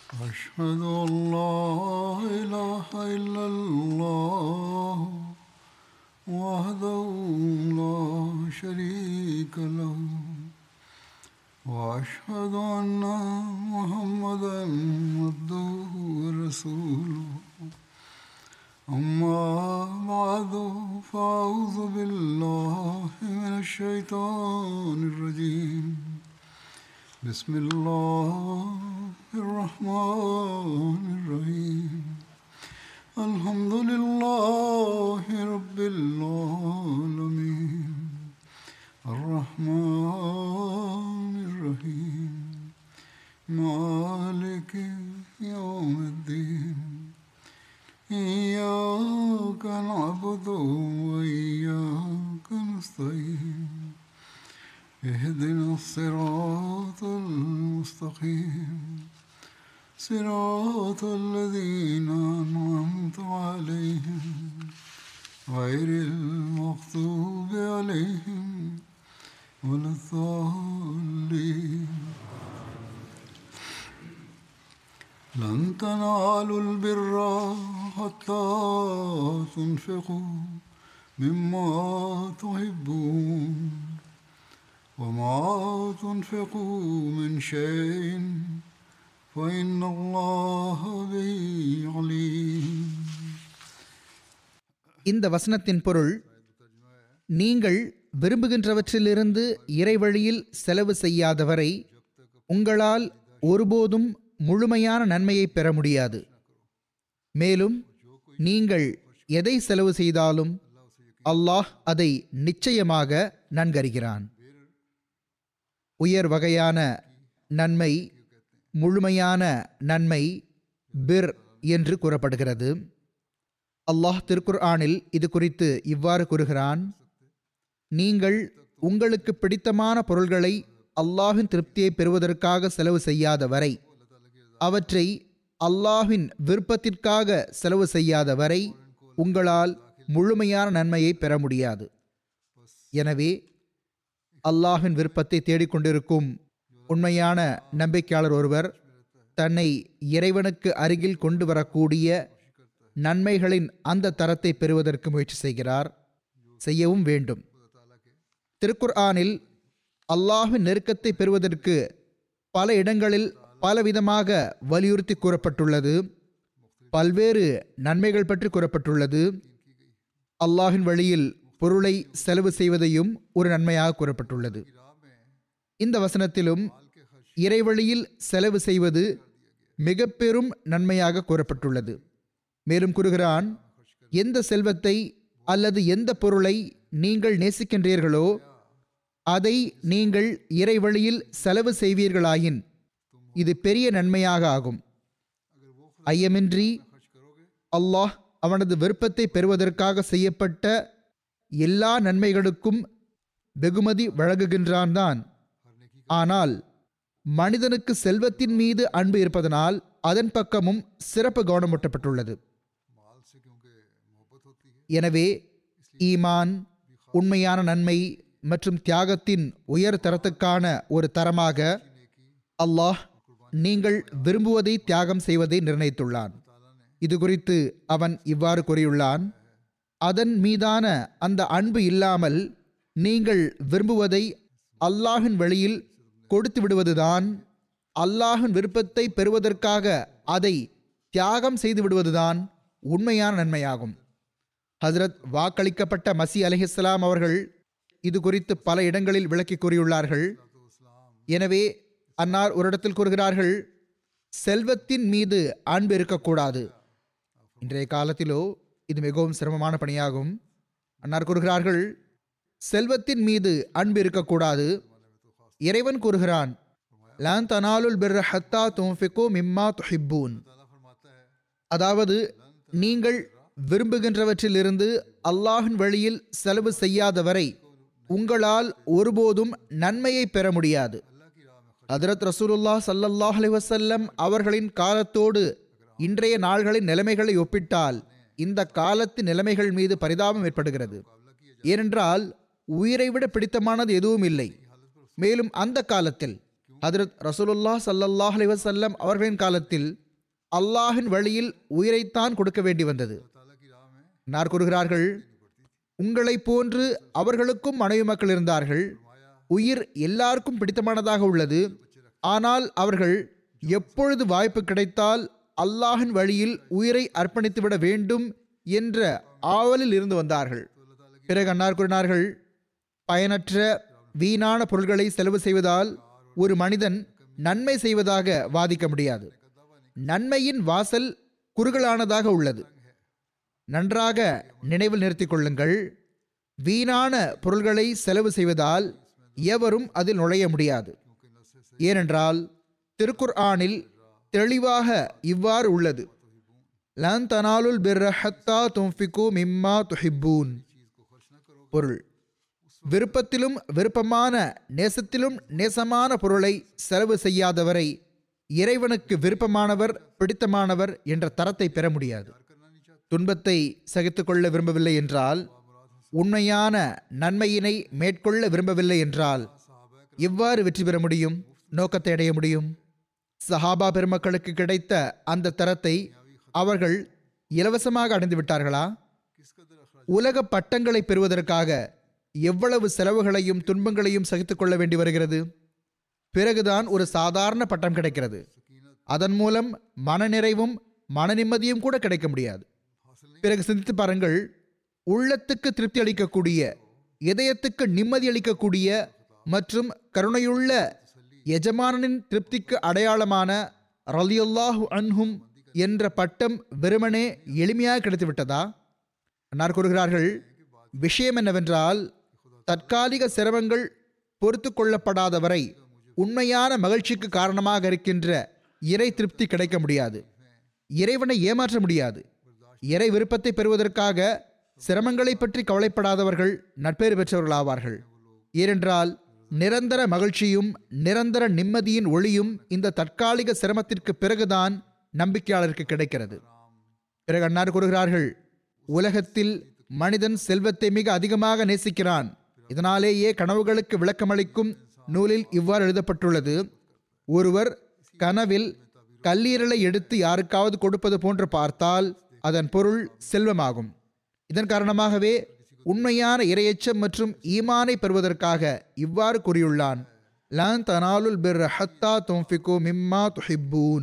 أشهد أن لا إله إلا الله وحده لا شريك له وأشهد أن محمدا عبده ورسوله أما بعد فأعوذ بالله من الشيطان الرجيم بسم الله الرحمن الرحيم الحمد لله رب العالمين الرحمن الرحيم مالك يوم الدين إياك نعبد وإياك نستعين اهدنا الصراط المستقيم صراط الذين أنعمت عليهم غير المغضوب عليهم ولا الضالين لن تنالوا البر حتى تنفقوا مما تحبون وما تنفقوا من شيء فإن الله به عليم இந்த வசனத்தின் பொருள் நீங்கள் விரும்புகின்றவற்றிலிருந்து இறைவழியில் செலவு செய்யாதவரை உங்களால் ஒருபோதும் முழுமையான நன்மையை பெற முடியாது மேலும் நீங்கள் எதை செலவு செய்தாலும் அல்லாஹ் அதை நிச்சயமாக நன்கறிகிறான் உயர் வகையான நன்மை முழுமையான நன்மை பிர் என்று கூறப்படுகிறது அல்லாஹ் திருக்குர்ஆனில் இது குறித்து இவ்வாறு கூறுகிறான் நீங்கள் உங்களுக்கு பிடித்தமான பொருள்களை அல்லாஹின் திருப்தியை பெறுவதற்காக செலவு செய்யாத வரை அவற்றை அல்லாஹின் விருப்பத்திற்காக செலவு செய்யாத வரை உங்களால் முழுமையான நன்மையை பெற முடியாது எனவே அல்லாஹின் விருப்பத்தை தேடிக்கொண்டிருக்கும் உண்மையான நம்பிக்கையாளர் ஒருவர் தன்னை இறைவனுக்கு அருகில் கொண்டு வரக்கூடிய நன்மைகளின் அந்த தரத்தை பெறுவதற்கு முயற்சி செய்கிறார் செய்யவும் வேண்டும் திருக்குர்ஆனில் அல்லாஹின் நெருக்கத்தை பெறுவதற்கு பல இடங்களில் பலவிதமாக வலியுறுத்தி கூறப்பட்டுள்ளது பல்வேறு நன்மைகள் பற்றி கூறப்பட்டுள்ளது அல்லாஹின் வழியில் பொருளை செலவு செய்வதையும் ஒரு நன்மையாக கூறப்பட்டுள்ளது இந்த வசனத்திலும் இறைவழியில் செலவு செய்வது மிக பெரும் நன்மையாக கூறப்பட்டுள்ளது மேலும் கூறுகிறான் எந்த செல்வத்தை அல்லது எந்த பொருளை நீங்கள் நேசிக்கின்றீர்களோ அதை நீங்கள் இறைவழியில் செலவு செய்வீர்களாயின் இது பெரிய நன்மையாக ஆகும் ஐயமின்றி அல்லாஹ் அவனது விருப்பத்தை பெறுவதற்காக செய்யப்பட்ட எல்லா நன்மைகளுக்கும் வெகுமதி வழங்குகின்றான் தான் ஆனால் மனிதனுக்கு செல்வத்தின் மீது அன்பு இருப்பதனால் அதன் பக்கமும் சிறப்பு கவனமூட்டப்பட்டுள்ளது எனவே ஈமான் உண்மையான நன்மை மற்றும் தியாகத்தின் உயர் தரத்துக்கான ஒரு தரமாக அல்லாஹ் நீங்கள் விரும்புவதை தியாகம் செய்வதை நிர்ணயித்துள்ளான் இது குறித்து அவன் இவ்வாறு கூறியுள்ளான் அதன் மீதான அந்த அன்பு இல்லாமல் நீங்கள் விரும்புவதை அல்லாஹின் வழியில் கொடுத்து விடுவதுதான் அல்லாஹின் விருப்பத்தை பெறுவதற்காக அதை தியாகம் செய்து விடுவதுதான் உண்மையான நன்மையாகும் ஹசரத் வாக்களிக்கப்பட்ட மசி அலிஹிஸ்லாம் அவர்கள் இது குறித்து பல இடங்களில் விளக்கி கூறியுள்ளார்கள் எனவே அன்னார் ஒரு இடத்தில் கூறுகிறார்கள் செல்வத்தின் மீது அன்பு இருக்கக்கூடாது இன்றைய காலத்திலோ இது மிகவும் சிரமமான பணியாகும் அன்னார் கூறுகிறார்கள் செல்வத்தின் மீது அன்பு இருக்கக்கூடாது இறைவன் கூறுகிறான் லான் தனாலுல் பிர் ஹத்தா தும்ஃபிகோ மிம்மா துஹிப்பூன் அதாவது நீங்கள் விரும்புகின்றவற்றிலிருந்து அல்லாஹின் வழியில் செலவு செய்யாத வரை உங்களால் ஒருபோதும் நன்மையை பெற முடியாது ஹதரத் ரசூலுல்லா சல்லல்லாஹ் அலைஹி வஸல்லம் அவர்களின் காலத்தோடு இன்றைய நாள்களின் நிலைமைகளை ஒப்பிட்டால் இந்த காலத்து நிலைமைகள் மீது பரிதாபம் ஏற்படுகிறது ஏனென்றால் உயிரை விட பிடித்தமானது எதுவும் இல்லை மேலும் அந்த காலத்தில் ஹதரத் ரசூலுல்லா ஸல்லல்லாஹு அலைஹி வஸல்லம் அவர்களின் காலத்தில் அல்லாஹின் வழியில் உயிரைத்தான் கொடுக்க வேண்டி வந்தது நார் கூறுகிறார்கள் உங்களைப் போன்று அவர்களுக்கும் மனைவி மக்கள் இருந்தார்கள் உயிர் எல்லாருக்கும் பிடித்தமானதாக உள்ளது ஆனால் அவர்கள் எப்பொழுது வாய்ப்பு கிடைத்தால் அல்லாஹின் வழியில் உயிரை அர்ப்பணித்துவிட வேண்டும் என்ற ஆவலில் இருந்து வந்தார்கள் பிறகு அன்னார் கூறினார்கள் பயனற்ற வீணான பொருள்களை செலவு செய்வதால் ஒரு மனிதன் நன்மை செய்வதாக வாதிக்க முடியாது நன்மையின் வாசல் குறுகலானதாக உள்ளது நன்றாக நினைவில் நிறுத்திக் கொள்ளுங்கள் வீணான பொருள்களை செலவு செய்வதால் எவரும் அதில் நுழைய முடியாது ஏனென்றால் திருக்குர் ஆனில் தெளிவாக இவ்வாறு உள்ளது லன் தனாலுல் பிர்ர ஹத்தா துன்ஃபிகு மிம்மா துஹிப்பூன் பொருள் விருப்பத்திலும் விருப்பமான நேசத்திலும் நேசமான பொருளை செலவு செய்யாதவரை இறைவனுக்கு விருப்பமானவர் பிடித்தமானவர் என்ற தரத்தை பெற முடியாது துன்பத்தை சகித்துக்கொள்ள விரும்பவில்லை என்றால் உண்மையான நன்மையினை மேற்கொள்ள விரும்பவில்லை என்றால் எவ்வாறு வெற்றி பெற முடியும் நோக்கத்தை அடைய முடியும் சஹாபா பெருமக்களுக்கு கிடைத்த அந்த தரத்தை அவர்கள் இலவசமாக அடைந்து விட்டார்களா உலக பட்டங்களை பெறுவதற்காக எவ்வளவு செலவுகளையும் துன்பங்களையும் சகித்துக் கொள்ள வேண்டி வருகிறது பிறகுதான் ஒரு சாதாரண பட்டம் கிடைக்கிறது அதன் மூலம் மனநிறைவும் மன நிம்மதியும் கூட கிடைக்க முடியாது பிறகு சிந்தித்து பாருங்கள் உள்ளத்துக்கு திருப்தி அளிக்கக்கூடிய இதயத்துக்கு நிம்மதி அளிக்கக்கூடிய மற்றும் கருணையுள்ள எஜமானனின் திருப்திக்கு அடையாளமான ரலியுல்லாஹு அன்ஹும் என்ற பட்டம் வெறுமனே எளிமையாக கிடைத்துவிட்டதா அன்னார் கூறுகிறார்கள் விஷயம் என்னவென்றால் தற்காலிக சிரமங்கள் பொறுத்து கொள்ளப்படாத வரை உண்மையான மகிழ்ச்சிக்கு காரணமாக இருக்கின்ற இறை திருப்தி கிடைக்க முடியாது இறைவனை ஏமாற்ற முடியாது இறை விருப்பத்தை பெறுவதற்காக சிரமங்களை பற்றி கவலைப்படாதவர்கள் நட்பேறு பெற்றவர்களாவார்கள் ஏனென்றால் நிரந்தர மகிழ்ச்சியும் நிரந்தர நிம்மதியின் ஒளியும் இந்த தற்காலிக சிரமத்திற்கு பிறகுதான் நம்பிக்கையாளருக்கு கிடைக்கிறது பிறகு அன்னார் கூறுகிறார்கள் உலகத்தில் மனிதன் செல்வத்தை மிக அதிகமாக நேசிக்கிறான் இதனாலேயே கனவுகளுக்கு விளக்கமளிக்கும் நூலில் இவ்வாறு எழுதப்பட்டுள்ளது ஒருவர் கனவில் கல்லீரலை எடுத்து யாருக்காவது கொடுப்பது போன்று பார்த்தால் அதன் பொருள் செல்வமாகும் இதன் காரணமாகவே உண்மையான இரையச்சம் மற்றும் ஈமானை பெறுவதற்காக இவ்வாறு கூறியுள்ளான் லான் தனாலுல் பிர் ஹத்தா துன்ஃபிகு மிம்மா துஹிப்பூன்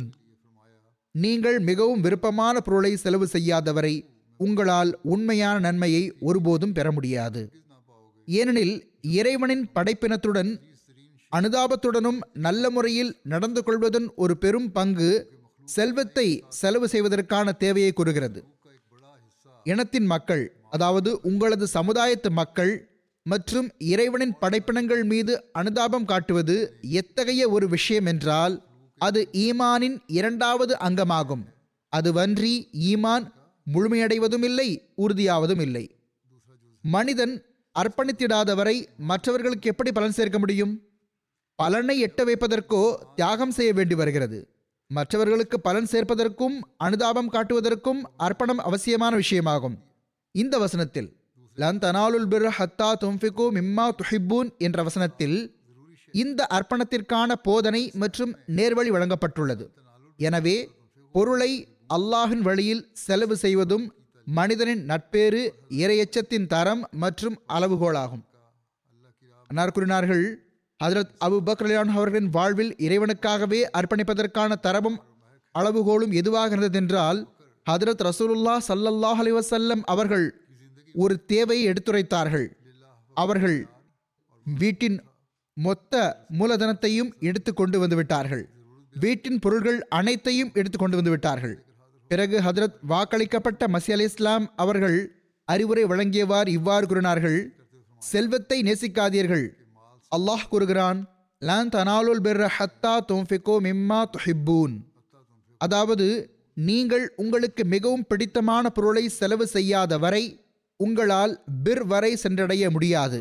நீங்கள் மிகவும் விருப்பமான பொருளை செலவு செய்யாதவரை உங்களால் உண்மையான நன்மையை ஒருபோதும் பெற முடியாது ஏனெனில் இறைவனின் படைப்பினத்துடன் அனுதாபத்துடனும் நல்ல முறையில் நடந்து கொள்வதன் ஒரு பெரும் பங்கு செல்வத்தை செலவு செய்வதற்கான தேவையை கூறுகிறது இனத்தின் மக்கள் அதாவது உங்களது சமுதாயத்து மக்கள் மற்றும் இறைவனின் படைப்பினங்கள் மீது அனுதாபம் காட்டுவது எத்தகைய ஒரு விஷயம் என்றால் அது ஈமானின் இரண்டாவது அங்கமாகும் அதுவன்றி ஈமான் முழுமையடைவதும் இல்லை உறுதியாவதும் இல்லை மனிதன் அர்ப்பணித்திடாதவரை மற்றவர்களுக்கு எப்படி பலன் சேர்க்க முடியும் பலனை எட்ட வைப்பதற்கோ தியாகம் செய்ய வேண்டி வருகிறது மற்றவர்களுக்கு பலன் சேர்ப்பதற்கும் அனுதாபம் காட்டுவதற்கும் அர்ப்பணம் அவசியமான விஷயமாகும் இந்த வசனத்தில் லன் தனாலுல் பிர் ஹத்தா துன்ஃபிகு மிம்மா துஹிப்பூன் என்ற வசனத்தில் இந்த அர்ப்பணத்திற்கான போதனை மற்றும் நேர்வழி வழங்கப்பட்டுள்ளது எனவே பொருளை அல்லாஹின் வழியில் செலவு செய்வதும் மனிதனின் நட்பேறு இரையச்சத்தின் தரம் மற்றும் அளவுகோலாகும் அன்னார் கூறினார்கள் ஹதரத் அபு பக்ரலியான் அவர்களின் வாழ்வில் இறைவனுக்காகவே அர்ப்பணிப்பதற்கான தரமும் அளவுகோலும் எதுவாக இருந்ததென்றால் ஹதரத் ரசூலுல்லா சல்லல்லாஹ் அலி வசல்லம் அவர்கள் ஒரு தேவையை எடுத்துரைத்தார்கள் அவர்கள் வீட்டின் மொத்த மூலதனத்தையும் எடுத்து கொண்டு வந்து விட்டார்கள் வீட்டின் பொருள்கள் அனைத்தையும் எடுத்து கொண்டு வந்து விட்டார்கள் பிறகு ஹதரத் வாக்களிக்கப்பட்ட மசி அலி இஸ்லாம் அவர்கள் அறிவுரை வழங்கியவாறு இவ்வாறு கூறினார்கள் செல்வத்தை நேசிக்காதீர்கள் அல்லாஹ் கூறுகிறான் லான் தனாலுல் பிர் ஹத்தா துன்ஃபிகோ மிம்மா துஹிப்பூன் அதாவது நீங்கள் உங்களுக்கு மிகவும் பிடித்தமான பொருளை செலவு செய்யாத வரை உங்களால் பிர் வரை சென்றடைய முடியாது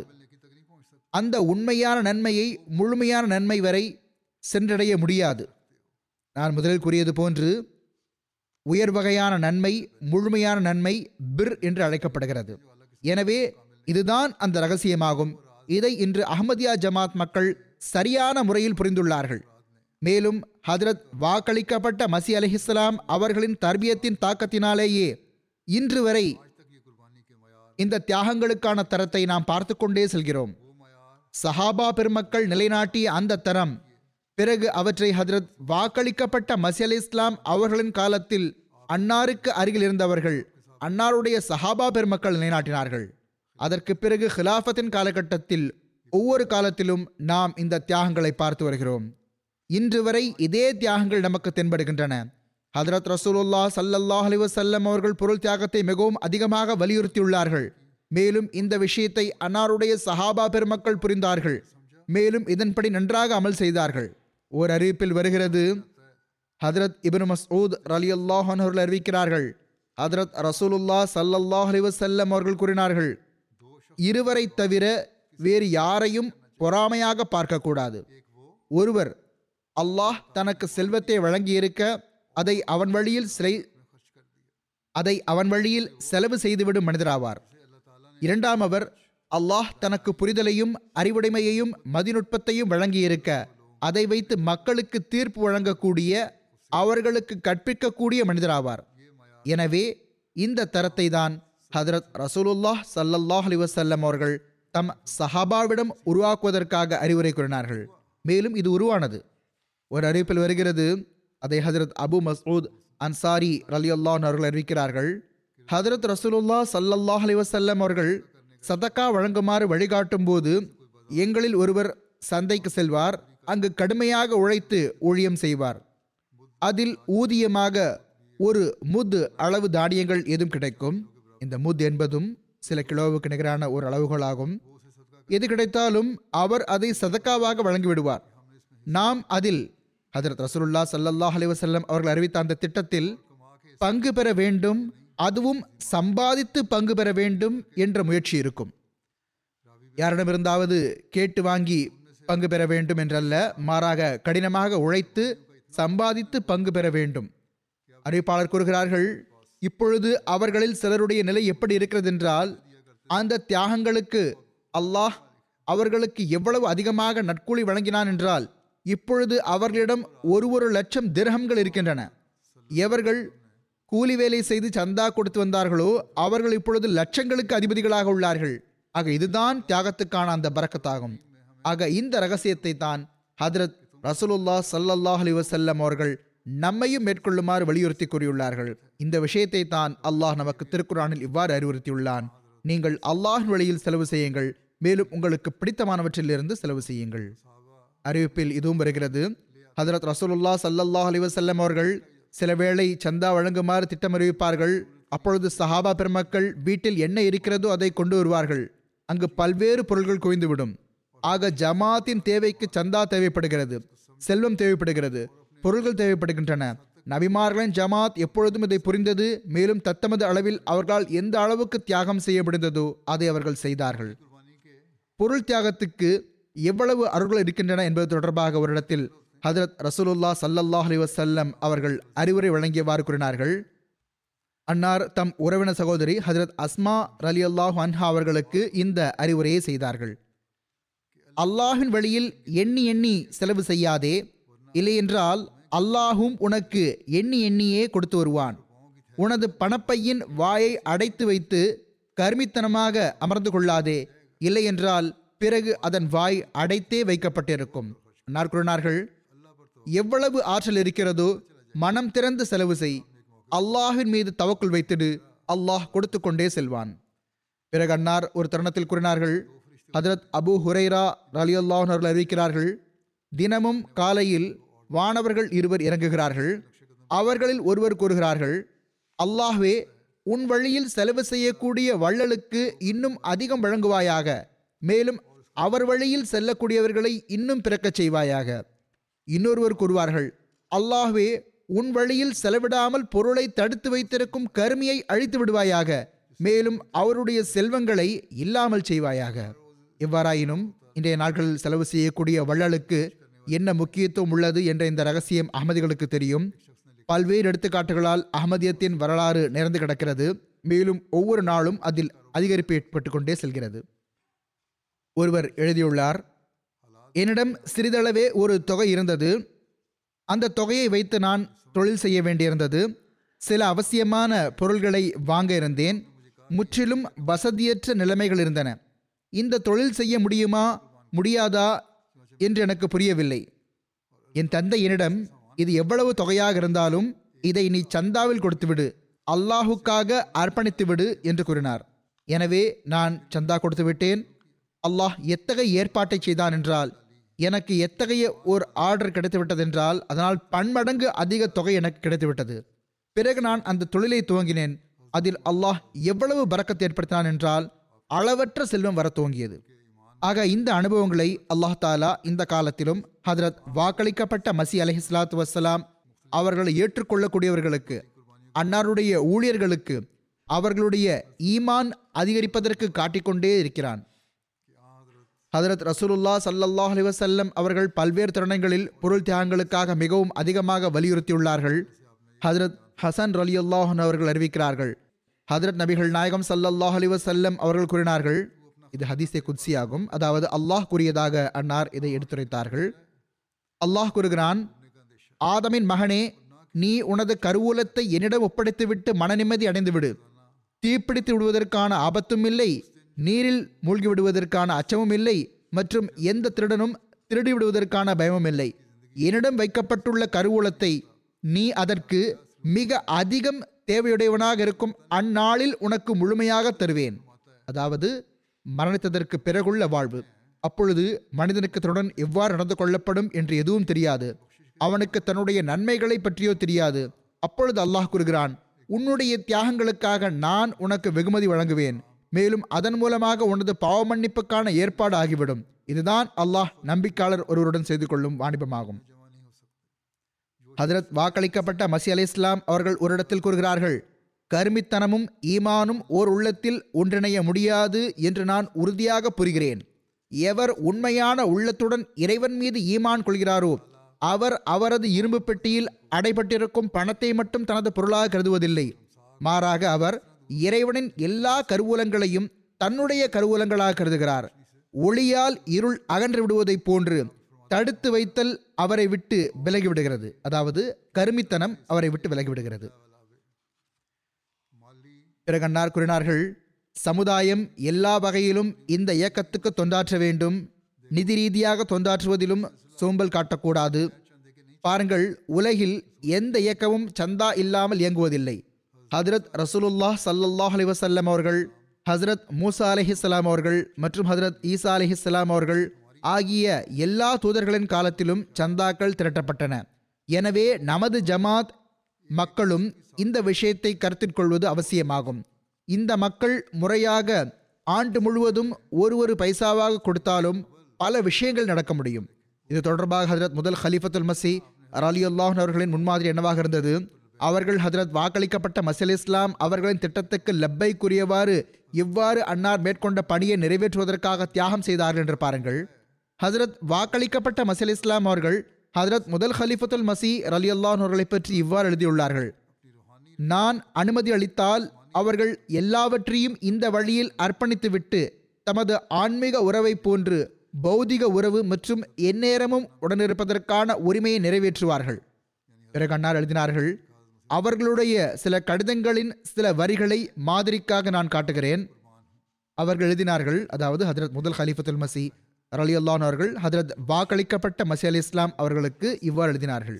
அந்த உண்மையான நன்மையை முழுமையான நன்மை வரை சென்றடைய முடியாது நான் முதலில் கூறியது போன்று உயர் வகையான நன்மை முழுமையான நன்மை பிர் என்று அழைக்கப்படுகிறது எனவே இதுதான் அந்த ரகசியமாகும் இதை இன்று அஹமதியா ஜமாத் மக்கள் சரியான முறையில் புரிந்துள்ளார்கள் மேலும் ஹஜரத் வாக்களிக்கப்பட்ட மசி அலிஹிஸ்லாம் அவர்களின் தர்பியத்தின் தாக்கத்தினாலேயே இன்று வரை இந்த தியாகங்களுக்கான தரத்தை நாம் பார்த்து கொண்டே செல்கிறோம் சஹாபா பெருமக்கள் நிலைநாட்டிய அந்த தரம் பிறகு அவற்றை ஹஜரத் வாக்களிக்கப்பட்ட மசி அலி இஸ்லாம் அவர்களின் காலத்தில் அன்னாருக்கு அருகில் இருந்தவர்கள் அன்னாருடைய சஹாபா பெருமக்கள் நிலைநாட்டினார்கள் அதற்கு பிறகு ஹிலாஃபத்தின் காலகட்டத்தில் ஒவ்வொரு காலத்திலும் நாம் இந்த தியாகங்களை பார்த்து வருகிறோம் இன்று வரை இதே தியாகங்கள் நமக்கு தென்படுகின்றன ஹதரத் ரசூலுல்லா சல்லல்லாஹ் அலி வசல்லம் அவர்கள் பொருள் தியாகத்தை மிகவும் அதிகமாக வலியுறுத்தியுள்ளார்கள் மேலும் இந்த விஷயத்தை அன்னாருடைய சஹாபா பெருமக்கள் புரிந்தார்கள் மேலும் இதன்படி நன்றாக அமல் செய்தார்கள் ஓர் அறிவிப்பில் வருகிறது ஹதரத் இப்னு மஸ்ஊத் ரலி அல்லாஹன் அவர்கள் அறிவிக்கிறார்கள் ஹதரத் ரசூலுல்லா சல்லல்லாஹ் அலி வசல்லம் அவர்கள் கூறினார்கள் இருவரை தவிர வேறு யாரையும் பொறாமையாக பார்க்கக்கூடாது ஒருவர் அல்லாஹ் தனக்கு செல்வத்தை வழங்கியிருக்க அதை அவன் வழியில் சிலை அதை அவன் வழியில் செலவு செய்துவிடும் மனிதராவார் இரண்டாம் அவர் அல்லாஹ் தனக்கு புரிதலையும் அறிவுடைமையையும் மதிநுட்பத்தையும் வழங்கியிருக்க அதை வைத்து மக்களுக்கு தீர்ப்பு வழங்கக்கூடிய அவர்களுக்கு கற்பிக்கக்கூடிய மனிதராவார் எனவே இந்த தரத்தை தான் ஹதரத் ரசூலுல்லாஹ் சல்லல்லாஹ் அலி வசல்லம் அவர்கள் தம் சஹாபாவிடம் உருவாக்குவதற்காக அறிவுரை கூறினார்கள் மேலும் இது உருவானது ஒரு அறிவிப்பில் வருகிறது அதை ஹஜரத் அபு மசூத் அன்சாரி ரலி அல்லாஹ் அவர்கள் அறிவிக்கிறார்கள் ஹஜரத் ரசூலுல்லா சல்லல்லாஹ் அலி வசல்லம் அவர்கள் சதக்கா வழங்குமாறு வழிகாட்டும் போது எங்களில் ஒருவர் சந்தைக்கு செல்வார் அங்கு கடுமையாக உழைத்து ஊழியம் செய்வார் அதில் ஊதியமாக ஒரு முத் அளவு தானியங்கள் எதுவும் கிடைக்கும் இந்த முத் என்பதும் சில கிலோவுக்கு நிகரான ஒரு அளவுகளாகும் எது கிடைத்தாலும் அவர் அதை சதக்காவாக வழங்கிவிடுவார் நாம் அதில் ஹதரத் ரசூலுல்லா சல்லல்லாஹ் அலி வசல்லம் அவர்கள் அறிவித்த அந்த திட்டத்தில் பங்கு பெற வேண்டும் அதுவும் சம்பாதித்து பங்கு பெற வேண்டும் என்ற முயற்சி இருக்கும் யாரிடமிருந்தாவது கேட்டு வாங்கி பங்கு பெற வேண்டும் என்றல்ல மாறாக கடினமாக உழைத்து சம்பாதித்து பங்கு பெற வேண்டும் அறிவிப்பாளர் கூறுகிறார்கள் இப்பொழுது அவர்களில் சிலருடைய நிலை எப்படி இருக்கிறது என்றால் அந்த தியாகங்களுக்கு அல்லாஹ் அவர்களுக்கு எவ்வளவு அதிகமாக நட்கூலி வழங்கினான் என்றால் இப்பொழுது அவர்களிடம் ஒரு ஒரு லட்சம் திரகங்கள் இருக்கின்றன எவர்கள் கூலி வேலை செய்து சந்தா கொடுத்து வந்தார்களோ அவர்கள் இப்பொழுது லட்சங்களுக்கு அதிபதிகளாக உள்ளார்கள் ஆக இதுதான் தியாகத்துக்கான அந்த பறக்கத்தாகும் ஆக இந்த ரகசியத்தை தான் ஹதரத் ரசூலுல்லா சல்லல்லாஹ் அலி வசல்லம் அவர்கள் நம்மையும் மேற்கொள்ளுமாறு வலியுறுத்தி கூறியுள்ளார்கள் இந்த விஷயத்தை தான் அல்லாஹ் நமக்கு திருக்குறானில் இவ்வாறு அறிவுறுத்தியுள்ளான் நீங்கள் அல்லாஹ் வழியில் செலவு செய்யுங்கள் மேலும் உங்களுக்கு பிடித்தமானவற்றிலிருந்து செலவு செய்யுங்கள் அறிவிப்பில் இதுவும் வருகிறது ஹதரத் ரசூலுல்லா சல்லல்லாஹ் அலி வசல்லம் அவர்கள் சில வேளை சந்தா வழங்குமாறு திட்டம் அறிவிப்பார்கள் அப்பொழுது சஹாபா பெருமக்கள் வீட்டில் என்ன இருக்கிறதோ அதை கொண்டு வருவார்கள் அங்கு பல்வேறு பொருள்கள் குவிந்துவிடும் ஆக ஜமாத்தின் தேவைக்கு சந்தா தேவைப்படுகிறது செல்வம் தேவைப்படுகிறது பொருள்கள் தேவைப்படுகின்றன நபிமார்களின் ஜமாத் எப்பொழுதும் இதை புரிந்தது மேலும் தத்தமது அளவில் அவர்களால் எந்த அளவுக்கு தியாகம் செய்ய முடிந்ததோ அதை அவர்கள் செய்தார்கள் பொருள் தியாகத்துக்கு எவ்வளவு அருள்கள் இருக்கின்றன என்பது தொடர்பாக ஒரு இடத்தில் ஹதரத் ரசூலுல்லா சல்லல்லாஹ் அலி வசல்லம் அவர்கள் அறிவுரை வழங்கியவாறு கூறினார்கள் அன்னார் தம் உறவின சகோதரி ஹதரத் அஸ்மா ரலி அல்லாஹ் அன்ஹா அவர்களுக்கு இந்த அறிவுரையை செய்தார்கள் அல்லாஹின் வழியில் எண்ணி எண்ணி செலவு செய்யாதே இல்லையென்றால் அல்லாஹும் உனக்கு எண்ணி எண்ணியே கொடுத்து வருவான் உனது பணப்பையின் வாயை அடைத்து வைத்து கருமித்தனமாக அமர்ந்து கொள்ளாதே இல்லையென்றால் பிறகு அதன் வாய் அடைத்தே வைக்கப்பட்டிருக்கும் அன்னார் கூறினார்கள் எவ்வளவு ஆற்றல் இருக்கிறதோ மனம் திறந்து செலவு செய் அல்லாஹின் மீது தவக்குள் வைத்திடு அல்லாஹ் கொடுத்து கொண்டே செல்வான் பிறகு அன்னார் ஒரு தருணத்தில் கூறினார்கள் ஹதரத் அபு ஹுரைரா ரலி அவர்கள் அறிவிக்கிறார்கள் தினமும் காலையில் வானவர்கள் இருவர் இறங்குகிறார்கள் அவர்களில் ஒருவர் கூறுகிறார்கள் அல்லாஹ்வே உன் வழியில் செலவு செய்யக்கூடிய வள்ளலுக்கு இன்னும் அதிகம் வழங்குவாயாக மேலும் அவர் வழியில் செல்லக்கூடியவர்களை இன்னும் பிறக்கச் செய்வாயாக இன்னொருவர் கூறுவார்கள் அல்லாஹ்வே உன் வழியில் செலவிடாமல் பொருளை தடுத்து வைத்திருக்கும் கருமியை அழித்து விடுவாயாக மேலும் அவருடைய செல்வங்களை இல்லாமல் செய்வாயாக எவ்வாறாயினும் இன்றைய நாட்களில் செலவு செய்யக்கூடிய வள்ளலுக்கு என்ன முக்கியத்துவம் உள்ளது என்ற இந்த ரகசியம் அகமதிகளுக்கு தெரியும் பல்வேறு எடுத்துக்காட்டுகளால் அகமதியத்தின் வரலாறு நிறைந்து கிடக்கிறது மேலும் ஒவ்வொரு நாளும் அதில் அதிகரிப்பு ஏற்பட்டு கொண்டே செல்கிறது ஒருவர் எழுதியுள்ளார் என்னிடம் சிறிதளவே ஒரு தொகை இருந்தது அந்த தொகையை வைத்து நான் தொழில் செய்ய வேண்டியிருந்தது சில அவசியமான பொருள்களை வாங்க இருந்தேன் முற்றிலும் வசதியற்ற நிலைமைகள் இருந்தன இந்த தொழில் செய்ய முடியுமா முடியாதா என்று எனக்கு புரியவில்லை என் தந்தை என்னிடம் இது எவ்வளவு தொகையாக இருந்தாலும் இதை நீ சந்தாவில் கொடுத்துவிடு அல்லாஹுக்காக அர்ப்பணித்து விடு என்று கூறினார் எனவே நான் சந்தா கொடுத்து விட்டேன் அல்லாஹ் எத்தகைய ஏற்பாட்டை செய்தான் என்றால் எனக்கு எத்தகைய ஒரு ஆர்டர் கிடைத்து விட்டதென்றால் அதனால் பன்மடங்கு அதிக தொகை எனக்கு கிடைத்துவிட்டது பிறகு நான் அந்த தொழிலை துவங்கினேன் அதில் அல்லாஹ் எவ்வளவு பறக்கத்தை ஏற்படுத்தினான் என்றால் அளவற்ற செல்வம் வர துவங்கியது ஆக இந்த அனுபவங்களை அல்லாஹ் தாலா இந்த காலத்திலும் ஹதரத் வாக்களிக்கப்பட்ட மசி அலஹி சலாத்து வசலாம் அவர்களை ஏற்றுக்கொள்ளக்கூடியவர்களுக்கு அன்னாருடைய ஊழியர்களுக்கு அவர்களுடைய ஈமான் அதிகரிப்பதற்கு காட்டிக்கொண்டே இருக்கிறான் ஹதரத் ரசூலுல்லா சல்லல்லாஹ் அலைஹி வஸல்லம் அவர்கள் பல்வேறு தருணங்களில் பொருள் தியாகங்களுக்காக மிகவும் அதிகமாக வலியுறுத்தியுள்ளார்கள் ஹதரத் ஹசன் ரலியுல்லாஹன் அவர்கள் அறிவிக்கிறார்கள் ஹதரத் நபிகள் நாயகம் சல்லல்லாஹ் அலைஹி வஸல்லம் அவர்கள் கூறினார்கள் இது ஹதீஸே குத்சியாகும் அதாவது அல்லாஹ் கூறியதாக அன்னார் இதை எடுத்துரைத்தார்கள் அல்லாஹ் கூறுகிறான் ஆதமின் மகனே நீ உனது கருவூலத்தை என்னிடம் ஒப்படைத்துவிட்டு மனநிம்மதி அடைந்து விடு தீப்பிடித்து விடுவதற்கான ஆபத்தும் இல்லை நீரில் மூழ்கி விடுவதற்கான அச்சமும் இல்லை மற்றும் எந்த திருடனும் திருடி விடுவதற்கான பயமும் இல்லை என்னிடம் வைக்கப்பட்டுள்ள கருவூலத்தை நீ அதற்கு மிக அதிகம் தேவையுடையவனாக இருக்கும் அந்நாளில் உனக்கு முழுமையாக தருவேன் அதாவது மரணித்ததற்கு பிறகுள்ள வாழ்வு அப்பொழுது மனிதனுக்கு தன்னுடன் எவ்வாறு நடந்து கொள்ளப்படும் என்று எதுவும் தெரியாது அவனுக்கு தன்னுடைய நன்மைகளை பற்றியோ தெரியாது அப்பொழுது அல்லாஹ் கூறுகிறான் உன்னுடைய தியாகங்களுக்காக நான் உனக்கு வெகுமதி வழங்குவேன் மேலும் அதன் மூலமாக உனது பாவ மன்னிப்புக்கான ஏற்பாடு ஆகிவிடும் இதுதான் அல்லாஹ் நம்பிக்கையாளர் ஒருவருடன் செய்து கொள்ளும் வாணிபமாகும் ஹதரத் வாக்களிக்கப்பட்ட மசி அலி இஸ்லாம் அவர்கள் ஒரு இடத்தில் கூறுகிறார்கள் கருமித்தனமும் ஈமானும் ஓர் உள்ளத்தில் ஒன்றிணைய முடியாது என்று நான் உறுதியாக புரிகிறேன் எவர் உண்மையான உள்ளத்துடன் இறைவன் மீது ஈமான் கொள்கிறாரோ அவர் அவரது இரும்பு பெட்டியில் அடைபட்டிருக்கும் பணத்தை மட்டும் தனது பொருளாக கருதுவதில்லை மாறாக அவர் இறைவனின் எல்லா கருவூலங்களையும் தன்னுடைய கருவூலங்களாக கருதுகிறார் ஒளியால் இருள் அகன்று விடுவதைப் போன்று தடுத்து வைத்தல் அவரை விட்டு விலகிவிடுகிறது அதாவது கருமித்தனம் அவரை விட்டு விலகிவிடுகிறது பிறகு அன்னார் கூறினார்கள் சமுதாயம் எல்லா வகையிலும் இந்த இயக்கத்துக்கு தொண்டாற்ற வேண்டும் நிதி ரீதியாக தொண்டாற்றுவதிலும் சோம்பல் காட்டக்கூடாது பாருங்கள் உலகில் எந்த இயக்கமும் சந்தா இல்லாமல் இயங்குவதில்லை ஹஜரத் ரசூலுல்லாஹ் சல்லல்லாஹ் அலைஹி வஸல்லம் அவர்கள் ஹஜரத் மூசா அலைஹிஸ்ஸலாம் அவர்கள் மற்றும் ஹஜரத் ஈசா அலைஹிஸ்ஸலாம் அவர்கள் ஆகிய எல்லா தூதர்களின் காலத்திலும் சந்தாக்கள் திரட்டப்பட்டன எனவே நமது ஜமாத் மக்களும் இந்த விஷயத்தை கருத்தில் கொள்வது அவசியமாகும் இந்த மக்கள் முறையாக ஆண்டு முழுவதும் ஒரு ஒரு பைசாவாக கொடுத்தாலும் பல விஷயங்கள் நடக்க முடியும் இது தொடர்பாக ஹஜரத் முதல் ஹலீஃபத்துல் மசி அலி அல்லாஹன் அவர்களின் முன்மாதிரி என்னவாக இருந்தது அவர்கள் ஹஜரத் வாக்களிக்கப்பட்ட மசல் இஸ்லாம் அவர்களின் திட்டத்துக்கு லப்பை கூறியவாறு இவ்வாறு அன்னார் மேற்கொண்ட பணியை நிறைவேற்றுவதற்காக தியாகம் செய்தார்கள் என்று பாருங்கள் ஹஜரத் வாக்களிக்கப்பட்ட மசல் இஸ்லாம் அவர்கள் ஹஜரத் முதல் ஹலீஃபத்துல் மசி அலி அல்லாஹன் அவர்களை பற்றி இவ்வாறு எழுதியுள்ளார்கள் நான் அனுமதி அளித்தால் அவர்கள் எல்லாவற்றையும் இந்த வழியில் அர்ப்பணித்துவிட்டு தமது ஆன்மீக உறவை போன்று பௌதிக உறவு மற்றும் எந்நேரமும் உடனிருப்பதற்கான உரிமையை நிறைவேற்றுவார்கள் பிறகு அன்னார் எழுதினார்கள் அவர்களுடைய சில கடிதங்களின் சில வரிகளை மாதிரிக்காக நான் காட்டுகிறேன் அவர்கள் எழுதினார்கள் அதாவது ஹதரத் முதல் ஹலீஃபத்துல் மசி அலி அல்லான் அவர்கள் ஹதரத் வாக்களிக்கப்பட்ட மசி அலி இஸ்லாம் அவர்களுக்கு இவ்வாறு எழுதினார்கள்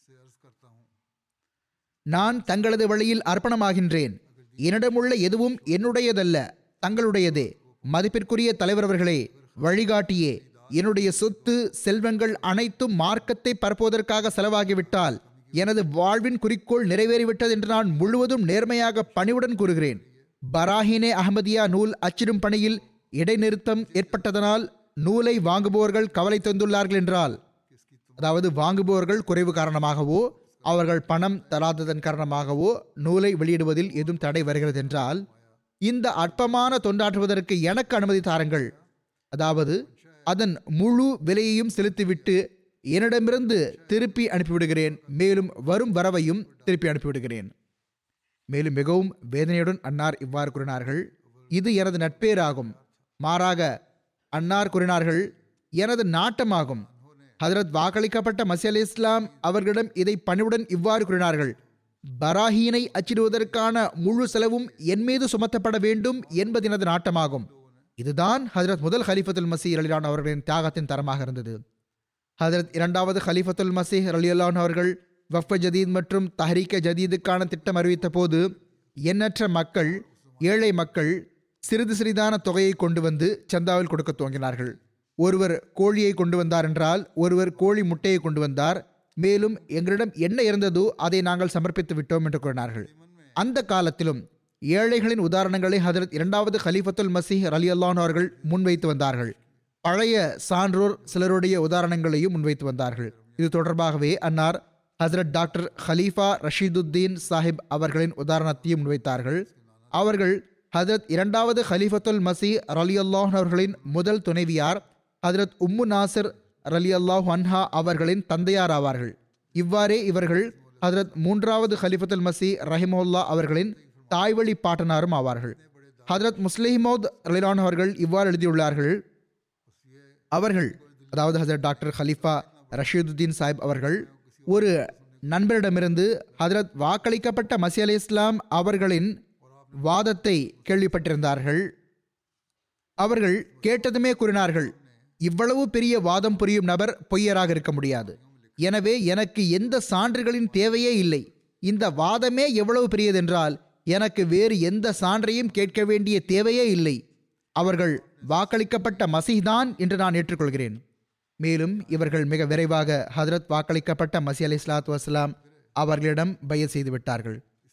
நான் தங்களது வழியில் அர்ப்பணமாகின்றேன் என்னிடமுள்ள எதுவும் என்னுடையதல்ல தங்களுடையதே மதிப்பிற்குரிய தலைவர் அவர்களே வழிகாட்டியே என்னுடைய சொத்து செல்வங்கள் அனைத்தும் மார்க்கத்தை பரப்புவதற்காக செலவாகிவிட்டால் எனது வாழ்வின் குறிக்கோள் நிறைவேறிவிட்டது என்று நான் முழுவதும் நேர்மையாக பணிவுடன் கூறுகிறேன் பராஹினே அகமதியா நூல் அச்சிடும் பணியில் இடைநிறுத்தம் ஏற்பட்டதனால் நூலை வாங்குபவர்கள் கவலை தந்துள்ளார்கள் என்றால் அதாவது வாங்குபவர்கள் குறைவு காரணமாகவோ அவர்கள் பணம் தராததன் காரணமாகவோ நூலை வெளியிடுவதில் எதுவும் தடை வருகிறது என்றால் இந்த அற்பமான தொண்டாற்றுவதற்கு எனக்கு அனுமதி தாருங்கள் அதாவது அதன் முழு விலையையும் செலுத்திவிட்டு என்னிடமிருந்து திருப்பி அனுப்பிவிடுகிறேன் மேலும் வரும் வரவையும் திருப்பி அனுப்பிவிடுகிறேன் மேலும் மிகவும் வேதனையுடன் அன்னார் இவ்வாறு கூறினார்கள் இது எனது நட்பேராகும் மாறாக அன்னார் கூறினார்கள் எனது நாட்டமாகும் ஹதரத் வாக்களிக்கப்பட்ட மசி அலி இஸ்லாம் அவர்களிடம் இதை பணிவுடன் இவ்வாறு கூறினார்கள் பராஹீனை அச்சிடுவதற்கான முழு செலவும் என் மீது சுமத்தப்பட வேண்டும் என்பது எனது நாட்டமாகும் இதுதான் ஹதரத் முதல் ஹலிஃபத்துல் மசீஹ் அலிலான் அவர்களின் தியாகத்தின் தரமாக இருந்தது ஹதரத் இரண்டாவது ஹலிஃபத்துல் மசீஹ் அலியுல்லான் அவர்கள் வஃப ஜதீத் மற்றும் தஹரீக்க ஜதீதுக்கான திட்டம் அறிவித்த போது எண்ணற்ற மக்கள் ஏழை மக்கள் சிறிது சிறிதான தொகையை கொண்டு வந்து சந்தாவில் கொடுக்க துவங்கினார்கள் ஒருவர் கோழியை கொண்டு வந்தார் என்றால் ஒருவர் கோழி முட்டையை கொண்டு வந்தார் மேலும் எங்களிடம் என்ன இருந்ததோ அதை நாங்கள் சமர்ப்பித்து விட்டோம் என்று கூறினார்கள் அந்த காலத்திலும் ஏழைகளின் உதாரணங்களை ஹதரத் இரண்டாவது ஹலீஃபத்துல் மசீஹ் அலி அல்லான் அவர்கள் முன்வைத்து வந்தார்கள் பழைய சான்றோர் சிலருடைய உதாரணங்களையும் முன்வைத்து வந்தார்கள் இது தொடர்பாகவே அன்னார் ஹசரத் டாக்டர் ஹலீஃபா ரஷீதுத்தீன் சாஹிப் அவர்களின் உதாரணத்தையும் முன்வைத்தார்கள் அவர்கள் ஹதரத் இரண்டாவது ஹலீஃபத்துல் மசி ரலி அல்லாஹ் அவர்களின் முதல் துணைவியார் ஹதரத் உம்மு நாசிர் ரலி அல்லாஹ் அன்ஹா அவர்களின் தந்தையார் ஆவார்கள் இவ்வாறே இவர்கள் ஹதரத் மூன்றாவது ஹலிஃபத்துல் மசி ரஹிமுல்லா அவர்களின் தாய்வழி பாட்டனாரும் ஆவார்கள் ஹதரத் முஸ்லிமோத் ரலிலான் அவர்கள் இவ்வாறு எழுதியுள்ளார்கள் அவர்கள் அதாவது ஹசரத் டாக்டர் ஹலிஃபா ரஷீதுத்தீன் சாஹிப் அவர்கள் ஒரு நண்பரிடமிருந்து ஹதரத் வாக்களிக்கப்பட்ட மசி அலி இஸ்லாம் அவர்களின் வாதத்தை கேள்விப்பட்டிருந்தார்கள் அவர்கள் கேட்டதுமே கூறினார்கள் இவ்வளவு பெரிய வாதம் புரியும் நபர் பொய்யராக இருக்க முடியாது எனவே எனக்கு எந்த சான்றுகளின் தேவையே இல்லை இந்த வாதமே எவ்வளவு பெரியதென்றால் எனக்கு வேறு எந்த சான்றையும் கேட்க வேண்டிய தேவையே இல்லை அவர்கள் வாக்களிக்கப்பட்ட மசீஹ்தான் என்று நான் ஏற்றுக்கொள்கிறேன் மேலும் இவர்கள் மிக விரைவாக ஹதரத் வாக்களிக்கப்பட்ட மசி அலி இஸ்லாத்து வஸ்லாம் அவர்களிடம் பய செய்து விட்டார்கள்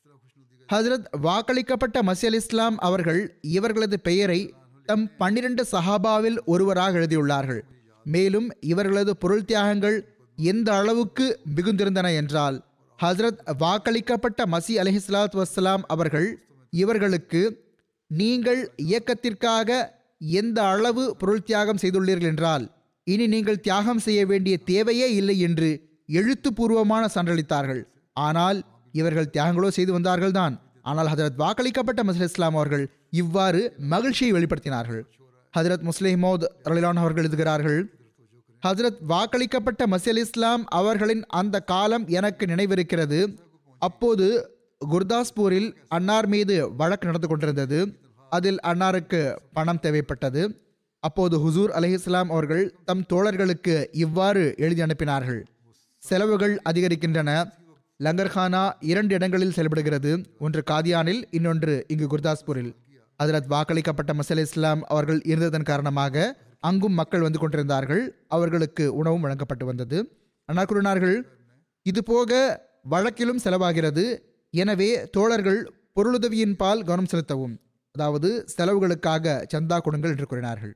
ஹசரத் வாக்களிக்கப்பட்ட மசி அலி இஸ்லாம் அவர்கள் இவர்களது பெயரை தம் பன்னிரண்டு சஹாபாவில் ஒருவராக எழுதியுள்ளார்கள் மேலும் இவர்களது பொருள் தியாகங்கள் எந்த அளவுக்கு மிகுந்திருந்தன என்றால் ஹசரத் வாக்களிக்கப்பட்ட மசி அலிஹிஸ்லாத் வஸ்லாம் அவர்கள் இவர்களுக்கு நீங்கள் இயக்கத்திற்காக எந்த அளவு பொருள் தியாகம் செய்துள்ளீர்கள் என்றால் இனி நீங்கள் தியாகம் செய்ய வேண்டிய தேவையே இல்லை என்று எழுத்துப்பூர்வமான சான்றளித்தார்கள் ஆனால் இவர்கள் தியாகங்களோ செய்து வந்தார்கள் தான் ஆனால் ஹதரத் வாக்களிக்கப்பட்ட மசீத் இஸ்லாம் அவர்கள் இவ்வாறு மகிழ்ச்சியை வெளிப்படுத்தினார்கள் ஹதரத் முஸ்லிமோத் ரலிலான் அவர்கள் எழுதுகிறார்கள் ஹசரத் வாக்களிக்கப்பட்ட மசி அலி இஸ்லாம் அவர்களின் அந்த காலம் எனக்கு நினைவிருக்கிறது அப்போது குர்தாஸ்பூரில் அன்னார் மீது வழக்கு நடந்து கொண்டிருந்தது அதில் அன்னாருக்கு பணம் தேவைப்பட்டது அப்போது ஹுசூர் அலி இஸ்லாம் அவர்கள் தம் தோழர்களுக்கு இவ்வாறு எழுதி அனுப்பினார்கள் செலவுகள் அதிகரிக்கின்றன லங்கர்கானா இரண்டு இடங்களில் செயல்படுகிறது ஒன்று காதியானில் இன்னொன்று இங்கு குர்தாஸ்பூரில் ஹதரத் வாக்களிக்கப்பட்ட மசல் இஸ்லாம் அவர்கள் இருந்ததன் காரணமாக அங்கும் மக்கள் வந்து கொண்டிருந்தார்கள் அவர்களுக்கு உணவும் வழங்கப்பட்டு வந்தது அண்ணா கூறினார்கள் இது போக வழக்கிலும் செலவாகிறது எனவே தோழர்கள் பொருளுதவியின் பால் கவனம் செலுத்தவும் அதாவது செலவுகளுக்காக சந்தா கொடுங்கள் என்று கூறினார்கள்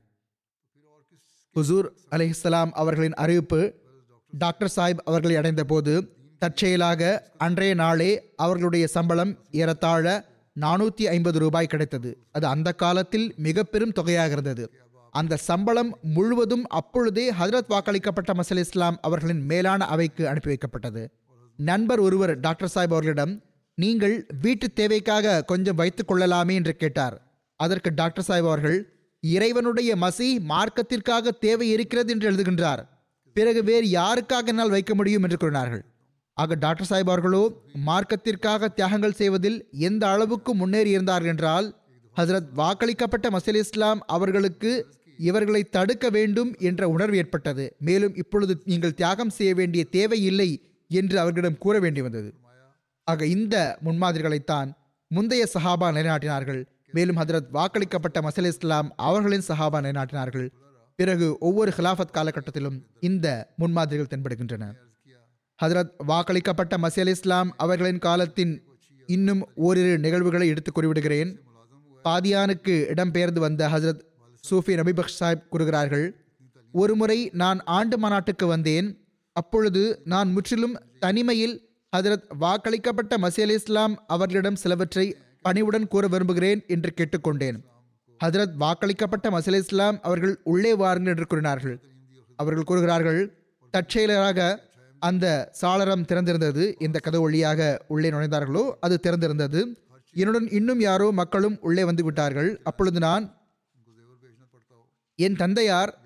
ஹுசூர் அலிஹலாம் அவர்களின் அறிவிப்பு டாக்டர் சாஹிப் அவர்களை அடைந்த போது தற்செயலாக அன்றைய நாளே அவர்களுடைய சம்பளம் ஏறத்தாழ நானூற்றி ஐம்பது ரூபாய் கிடைத்தது அது அந்த காலத்தில் மிக பெரும் தொகையாக இருந்தது அந்த சம்பளம் முழுவதும் அப்பொழுதே ஹஜரத் வாக்களிக்கப்பட்ட மசல் இஸ்லாம் அவர்களின் மேலான அவைக்கு அனுப்பி வைக்கப்பட்டது நண்பர் ஒருவர் டாக்டர் சாஹிப் அவர்களிடம் நீங்கள் வீட்டு தேவைக்காக கொஞ்சம் வைத்துக் கொள்ளலாமே என்று கேட்டார் அதற்கு டாக்டர் சாஹிப் அவர்கள் இறைவனுடைய மசி மார்க்கத்திற்காக தேவை இருக்கிறது என்று எழுதுகின்றார் பிறகு வேறு யாருக்காக என்னால் வைக்க முடியும் என்று கூறினார்கள் ஆக டாக்டர் சாஹிப் அவர்களோ மார்க்கத்திற்காக தியாகங்கள் செய்வதில் எந்த அளவுக்கு முன்னேறி இருந்தார்கள் என்றால் ஹசரத் வாக்களிக்கப்பட்ட மசீல் இஸ்லாம் அவர்களுக்கு இவர்களை தடுக்க வேண்டும் என்ற உணர்வு ஏற்பட்டது மேலும் இப்பொழுது நீங்கள் தியாகம் செய்ய வேண்டிய தேவை இல்லை என்று அவர்களிடம் கூற வேண்டி வந்தது ஆக இந்த முன்மாதிரிகளைத்தான் முந்தைய சஹாபா நிலைநாட்டினார்கள் மேலும் ஹதரத் வாக்களிக்கப்பட்ட மசல் இஸ்லாம் அவர்களின் சஹாபா நிலைநாட்டினார்கள் பிறகு ஒவ்வொரு ஹிலாஃபத் காலகட்டத்திலும் இந்த முன்மாதிரிகள் தென்படுகின்றன ஹதரத் வாக்களிக்கப்பட்ட மசி அலி இஸ்லாம் அவர்களின் காலத்தின் இன்னும் ஓரிரு நிகழ்வுகளை எடுத்து கூறிவிடுகிறேன் பாதியானுக்கு இடம்பெயர்ந்து வந்த ஹசரத் சூஃபி நபிபக்ஷ் சாஹிப் கூறுகிறார்கள் ஒருமுறை நான் ஆண்டு மாநாட்டுக்கு வந்தேன் அப்பொழுது நான் முற்றிலும் தனிமையில் ஹதரத் வாக்களிக்கப்பட்ட மசி அலி இஸ்லாம் அவர்களிடம் சிலவற்றை பணிவுடன் கூற விரும்புகிறேன் என்று கேட்டுக்கொண்டேன் ஹதரத் வாக்களிக்கப்பட்ட மசி அலி இஸ்லாம் அவர்கள் உள்ளே வாருங்கள் என்று கூறினார்கள் அவர்கள் கூறுகிறார்கள் தற்செயலராக அந்த சாளரம் திறந்திருந்தது இந்த கதவு வழியாக உள்ளே நுழைந்தார்களோ அது திறந்திருந்தது என்னுடன் இன்னும் யாரோ மக்களும் உள்ளே வந்து விட்டார்கள் அப்பொழுது நான் என் தந்தையார்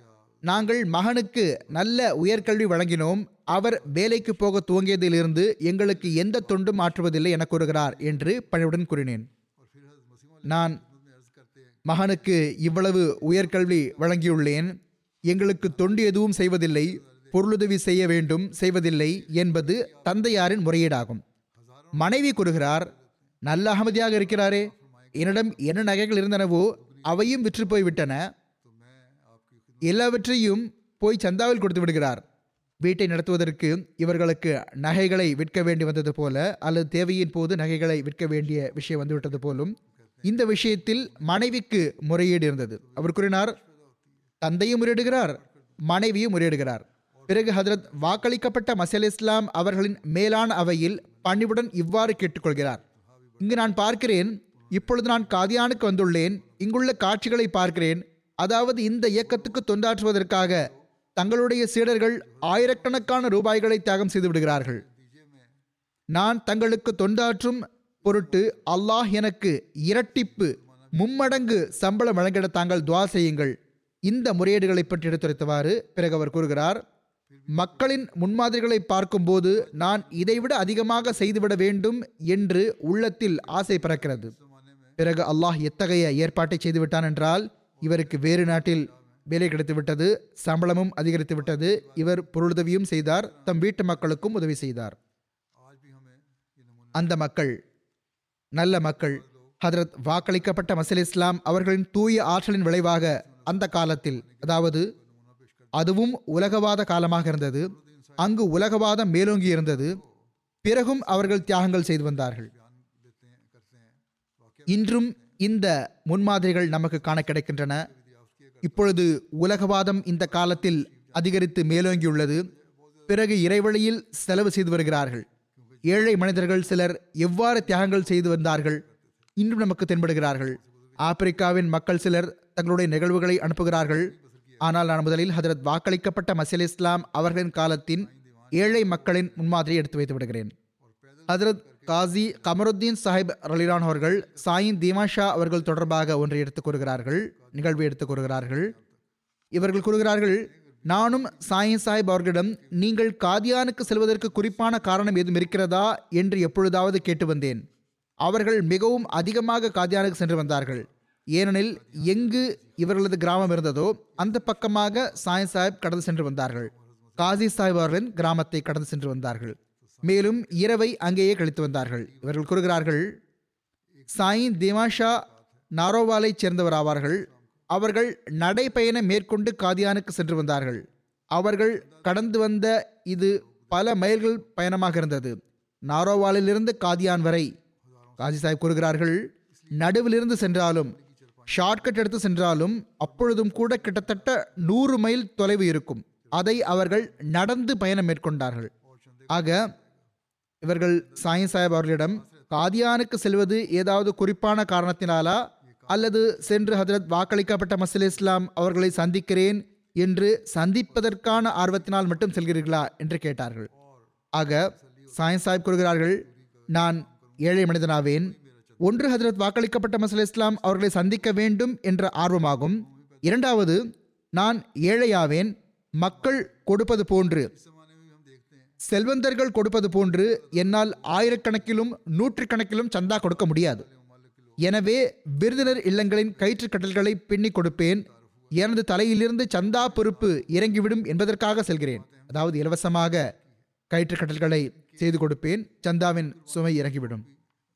நாங்கள் மகனுக்கு நல்ல உயர்கல்வி வழங்கினோம் அவர் வேலைக்கு போக துவங்கியதிலிருந்து எங்களுக்கு எந்த தொண்டும் ஆற்றுவதில்லை என கூறுகிறார் என்று பணிவுடன் கூறினேன் நான் மகனுக்கு இவ்வளவு உயர்கல்வி வழங்கியுள்ளேன் எங்களுக்கு தொண்டு எதுவும் செய்வதில்லை பொருளுதவி செய்ய வேண்டும் செய்வதில்லை என்பது தந்தையாரின் முறையீடாகும் மனைவி கூறுகிறார் நல்ல அகமதியாக இருக்கிறாரே என்னிடம் என்ன நகைகள் இருந்தனவோ அவையும் விற்று போய் விட்டன எல்லாவற்றையும் போய் சந்தாவில் கொடுத்து விடுகிறார் வீட்டை நடத்துவதற்கு இவர்களுக்கு நகைகளை விற்க வேண்டி வந்தது போல அல்லது தேவையின் போது நகைகளை விற்க வேண்டிய விஷயம் வந்துவிட்டது போலும் இந்த விஷயத்தில் மனைவிக்கு முறையீடு இருந்தது அவர் கூறினார் தந்தையும் முறையிடுகிறார் மனைவியும் முறையிடுகிறார் பிறகு ஹதரத் வாக்களிக்கப்பட்ட மசல் இஸ்லாம் அவர்களின் மேலான அவையில் பணிவுடன் இவ்வாறு கேட்டுக்கொள்கிறார் இங்கு நான் பார்க்கிறேன் இப்பொழுது நான் காதியானுக்கு வந்துள்ளேன் இங்குள்ள காட்சிகளை பார்க்கிறேன் அதாவது இந்த இயக்கத்துக்கு தொண்டாற்றுவதற்காக தங்களுடைய சீடர்கள் ஆயிரக்கணக்கான ரூபாய்களை தியாகம் செய்து விடுகிறார்கள் நான் தங்களுக்கு தொண்டாற்றும் பொருட்டு அல்லாஹ் எனக்கு இரட்டிப்பு மும்மடங்கு சம்பளம் வழங்கிட தாங்கள் துவா செய்யுங்கள் இந்த முறையீடுகளை பற்றி எடுத்துரைத்தவாறு பிறகு அவர் கூறுகிறார் மக்களின் முன்மாதிரிகளை பார்க்கும்போது நான் இதைவிட அதிகமாக செய்துவிட வேண்டும் என்று உள்ளத்தில் ஆசை பிறக்கிறது பிறகு அல்லாஹ் எத்தகைய ஏற்பாட்டை செய்துவிட்டான் என்றால் இவருக்கு வேறு நாட்டில் வேலை கிடைத்து விட்டது சம்பளமும் அதிகரித்து விட்டது இவர் பொருளுதவியும் செய்தார் தம் வீட்டு மக்களுக்கும் உதவி செய்தார் அந்த மக்கள் நல்ல மக்கள் ஹதரத் வாக்களிக்கப்பட்ட மசல் இஸ்லாம் அவர்களின் தூய ஆற்றலின் விளைவாக அந்த காலத்தில் அதாவது அதுவும் உலகவாத காலமாக இருந்தது அங்கு உலகவாதம் மேலோங்கி இருந்தது பிறகும் அவர்கள் தியாகங்கள் செய்து வந்தார்கள் இன்றும் இந்த முன்மாதிரிகள் நமக்கு காண கிடைக்கின்றன இப்பொழுது உலகவாதம் இந்த காலத்தில் அதிகரித்து மேலோங்கியுள்ளது பிறகு இறைவழியில் செலவு செய்து வருகிறார்கள் ஏழை மனிதர்கள் சிலர் எவ்வாறு தியாகங்கள் செய்து வந்தார்கள் இன்றும் நமக்கு தென்படுகிறார்கள் ஆப்பிரிக்காவின் மக்கள் சிலர் தங்களுடைய நிகழ்வுகளை அனுப்புகிறார்கள் ஆனால் நான் முதலில் ஹதரத் வாக்களிக்கப்பட்ட மசீல் இஸ்லாம் அவர்களின் காலத்தின் ஏழை மக்களின் முன்மாதிரியை எடுத்து வைத்து விடுகிறேன் ஹதரத் காசி கமருத்தீன் சாஹிப் ரலிலான் அவர்கள் சாயின் தீமா ஷா அவர்கள் தொடர்பாக ஒன்றை எடுத்துக் கூறுகிறார்கள் நிகழ்வை எடுத்துக் கூறுகிறார்கள் இவர்கள் கூறுகிறார்கள் நானும் சாயின் சாஹிப் அவர்களிடம் நீங்கள் காதியானுக்கு செல்வதற்கு குறிப்பான காரணம் ஏதும் இருக்கிறதா என்று எப்பொழுதாவது கேட்டு வந்தேன் அவர்கள் மிகவும் அதிகமாக காதியானுக்கு சென்று வந்தார்கள் ஏனெனில் எங்கு இவர்களது கிராமம் இருந்ததோ அந்த பக்கமாக சாயின் சாஹிப் கடந்து சென்று வந்தார்கள் காசி சாஹிப் அவர்களின் கிராமத்தை கடந்து சென்று வந்தார்கள் மேலும் இரவை அங்கேயே கழித்து வந்தார்கள் இவர்கள் கூறுகிறார்கள் சாயின் திமாஷா நாரோவாலைச் சேர்ந்தவர் ஆவார்கள் அவர்கள் நடைப்பயணம் மேற்கொண்டு காதியானுக்கு சென்று வந்தார்கள் அவர்கள் கடந்து வந்த இது பல மைல்கள் பயணமாக இருந்தது நாரோவாலிலிருந்து காதியான் வரை காசி சாஹிப் கூறுகிறார்கள் நடுவிலிருந்து சென்றாலும் ஷார்ட்கட் எடுத்து சென்றாலும் அப்பொழுதும் கூட கிட்டத்தட்ட நூறு மைல் தொலைவு இருக்கும் அதை அவர்கள் நடந்து பயணம் மேற்கொண்டார்கள் ஆக இவர்கள் சாயின் சாஹிப் அவர்களிடம் காதியானுக்கு செல்வது ஏதாவது குறிப்பான காரணத்தினாலா அல்லது சென்று ஹதரத் வாக்களிக்கப்பட்ட மசல் இஸ்லாம் அவர்களை சந்திக்கிறேன் என்று சந்திப்பதற்கான ஆர்வத்தினால் மட்டும் செல்கிறீர்களா என்று கேட்டார்கள் ஆக சாயின் சாஹிப் கூறுகிறார்கள் நான் ஏழை மனிதனாவேன் ஒன்று ஹதரத் வாக்களிக்கப்பட்ட மசல் இஸ்லாம் அவர்களை சந்திக்க வேண்டும் என்ற ஆர்வமாகும் இரண்டாவது நான் ஏழையாவேன் மக்கள் கொடுப்பது போன்று செல்வந்தர்கள் கொடுப்பது போன்று என்னால் ஆயிரக்கணக்கிலும் நூற்றுக்கணக்கிலும் சந்தா கொடுக்க முடியாது எனவே விருந்தினர் இல்லங்களின் கயிற்று கட்டல்களை பின்னி கொடுப்பேன் எனது தலையிலிருந்து சந்தா பொறுப்பு இறங்கிவிடும் என்பதற்காக செல்கிறேன் அதாவது இலவசமாக கயிற்று கட்டல்களை செய்து கொடுப்பேன் சந்தாவின் சுமை இறங்கிவிடும்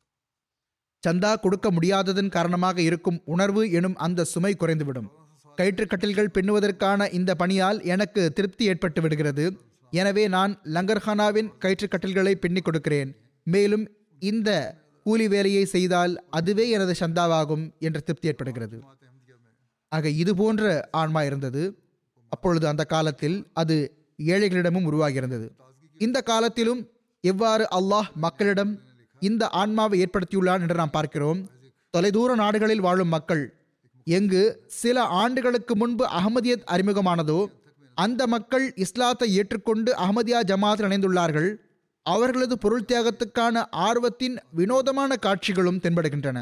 சந்தா கொடுக்க முடியாததன் காரணமாக இருக்கும் உணர்வு எனும் அந்த சுமை குறைந்துவிடும் கயிற்று கட்டில்கள் பின்னுவதற்கான இந்த பணியால் எனக்கு திருப்தி ஏற்பட்டு விடுகிறது எனவே நான் லங்கர்ஹானாவின் கயிற்று கட்டில்களை பின்னிக் கொடுக்கிறேன் மேலும் இந்த கூலி வேலையை செய்தால் அதுவே எனது சந்தாவாகும் என்ற திருப்தி ஏற்படுகிறது ஆக இது போன்ற ஆன்மா இருந்தது அப்பொழுது அந்த காலத்தில் அது ஏழைகளிடமும் உருவாகியிருந்தது இந்த காலத்திலும் எவ்வாறு அல்லாஹ் மக்களிடம் இந்த ஆன்மாவை ஏற்படுத்தியுள்ளான் என்று நாம் பார்க்கிறோம் தொலைதூர நாடுகளில் வாழும் மக்கள் எங்கு சில ஆண்டுகளுக்கு முன்பு அகமதியத் அறிமுகமானதோ அந்த மக்கள் இஸ்லாத்தை ஏற்றுக்கொண்டு அகமதியா ஜமாத்தில் இணைந்துள்ளார்கள் அவர்களது பொருள் தியாகத்துக்கான ஆர்வத்தின் வினோதமான காட்சிகளும் தென்படுகின்றன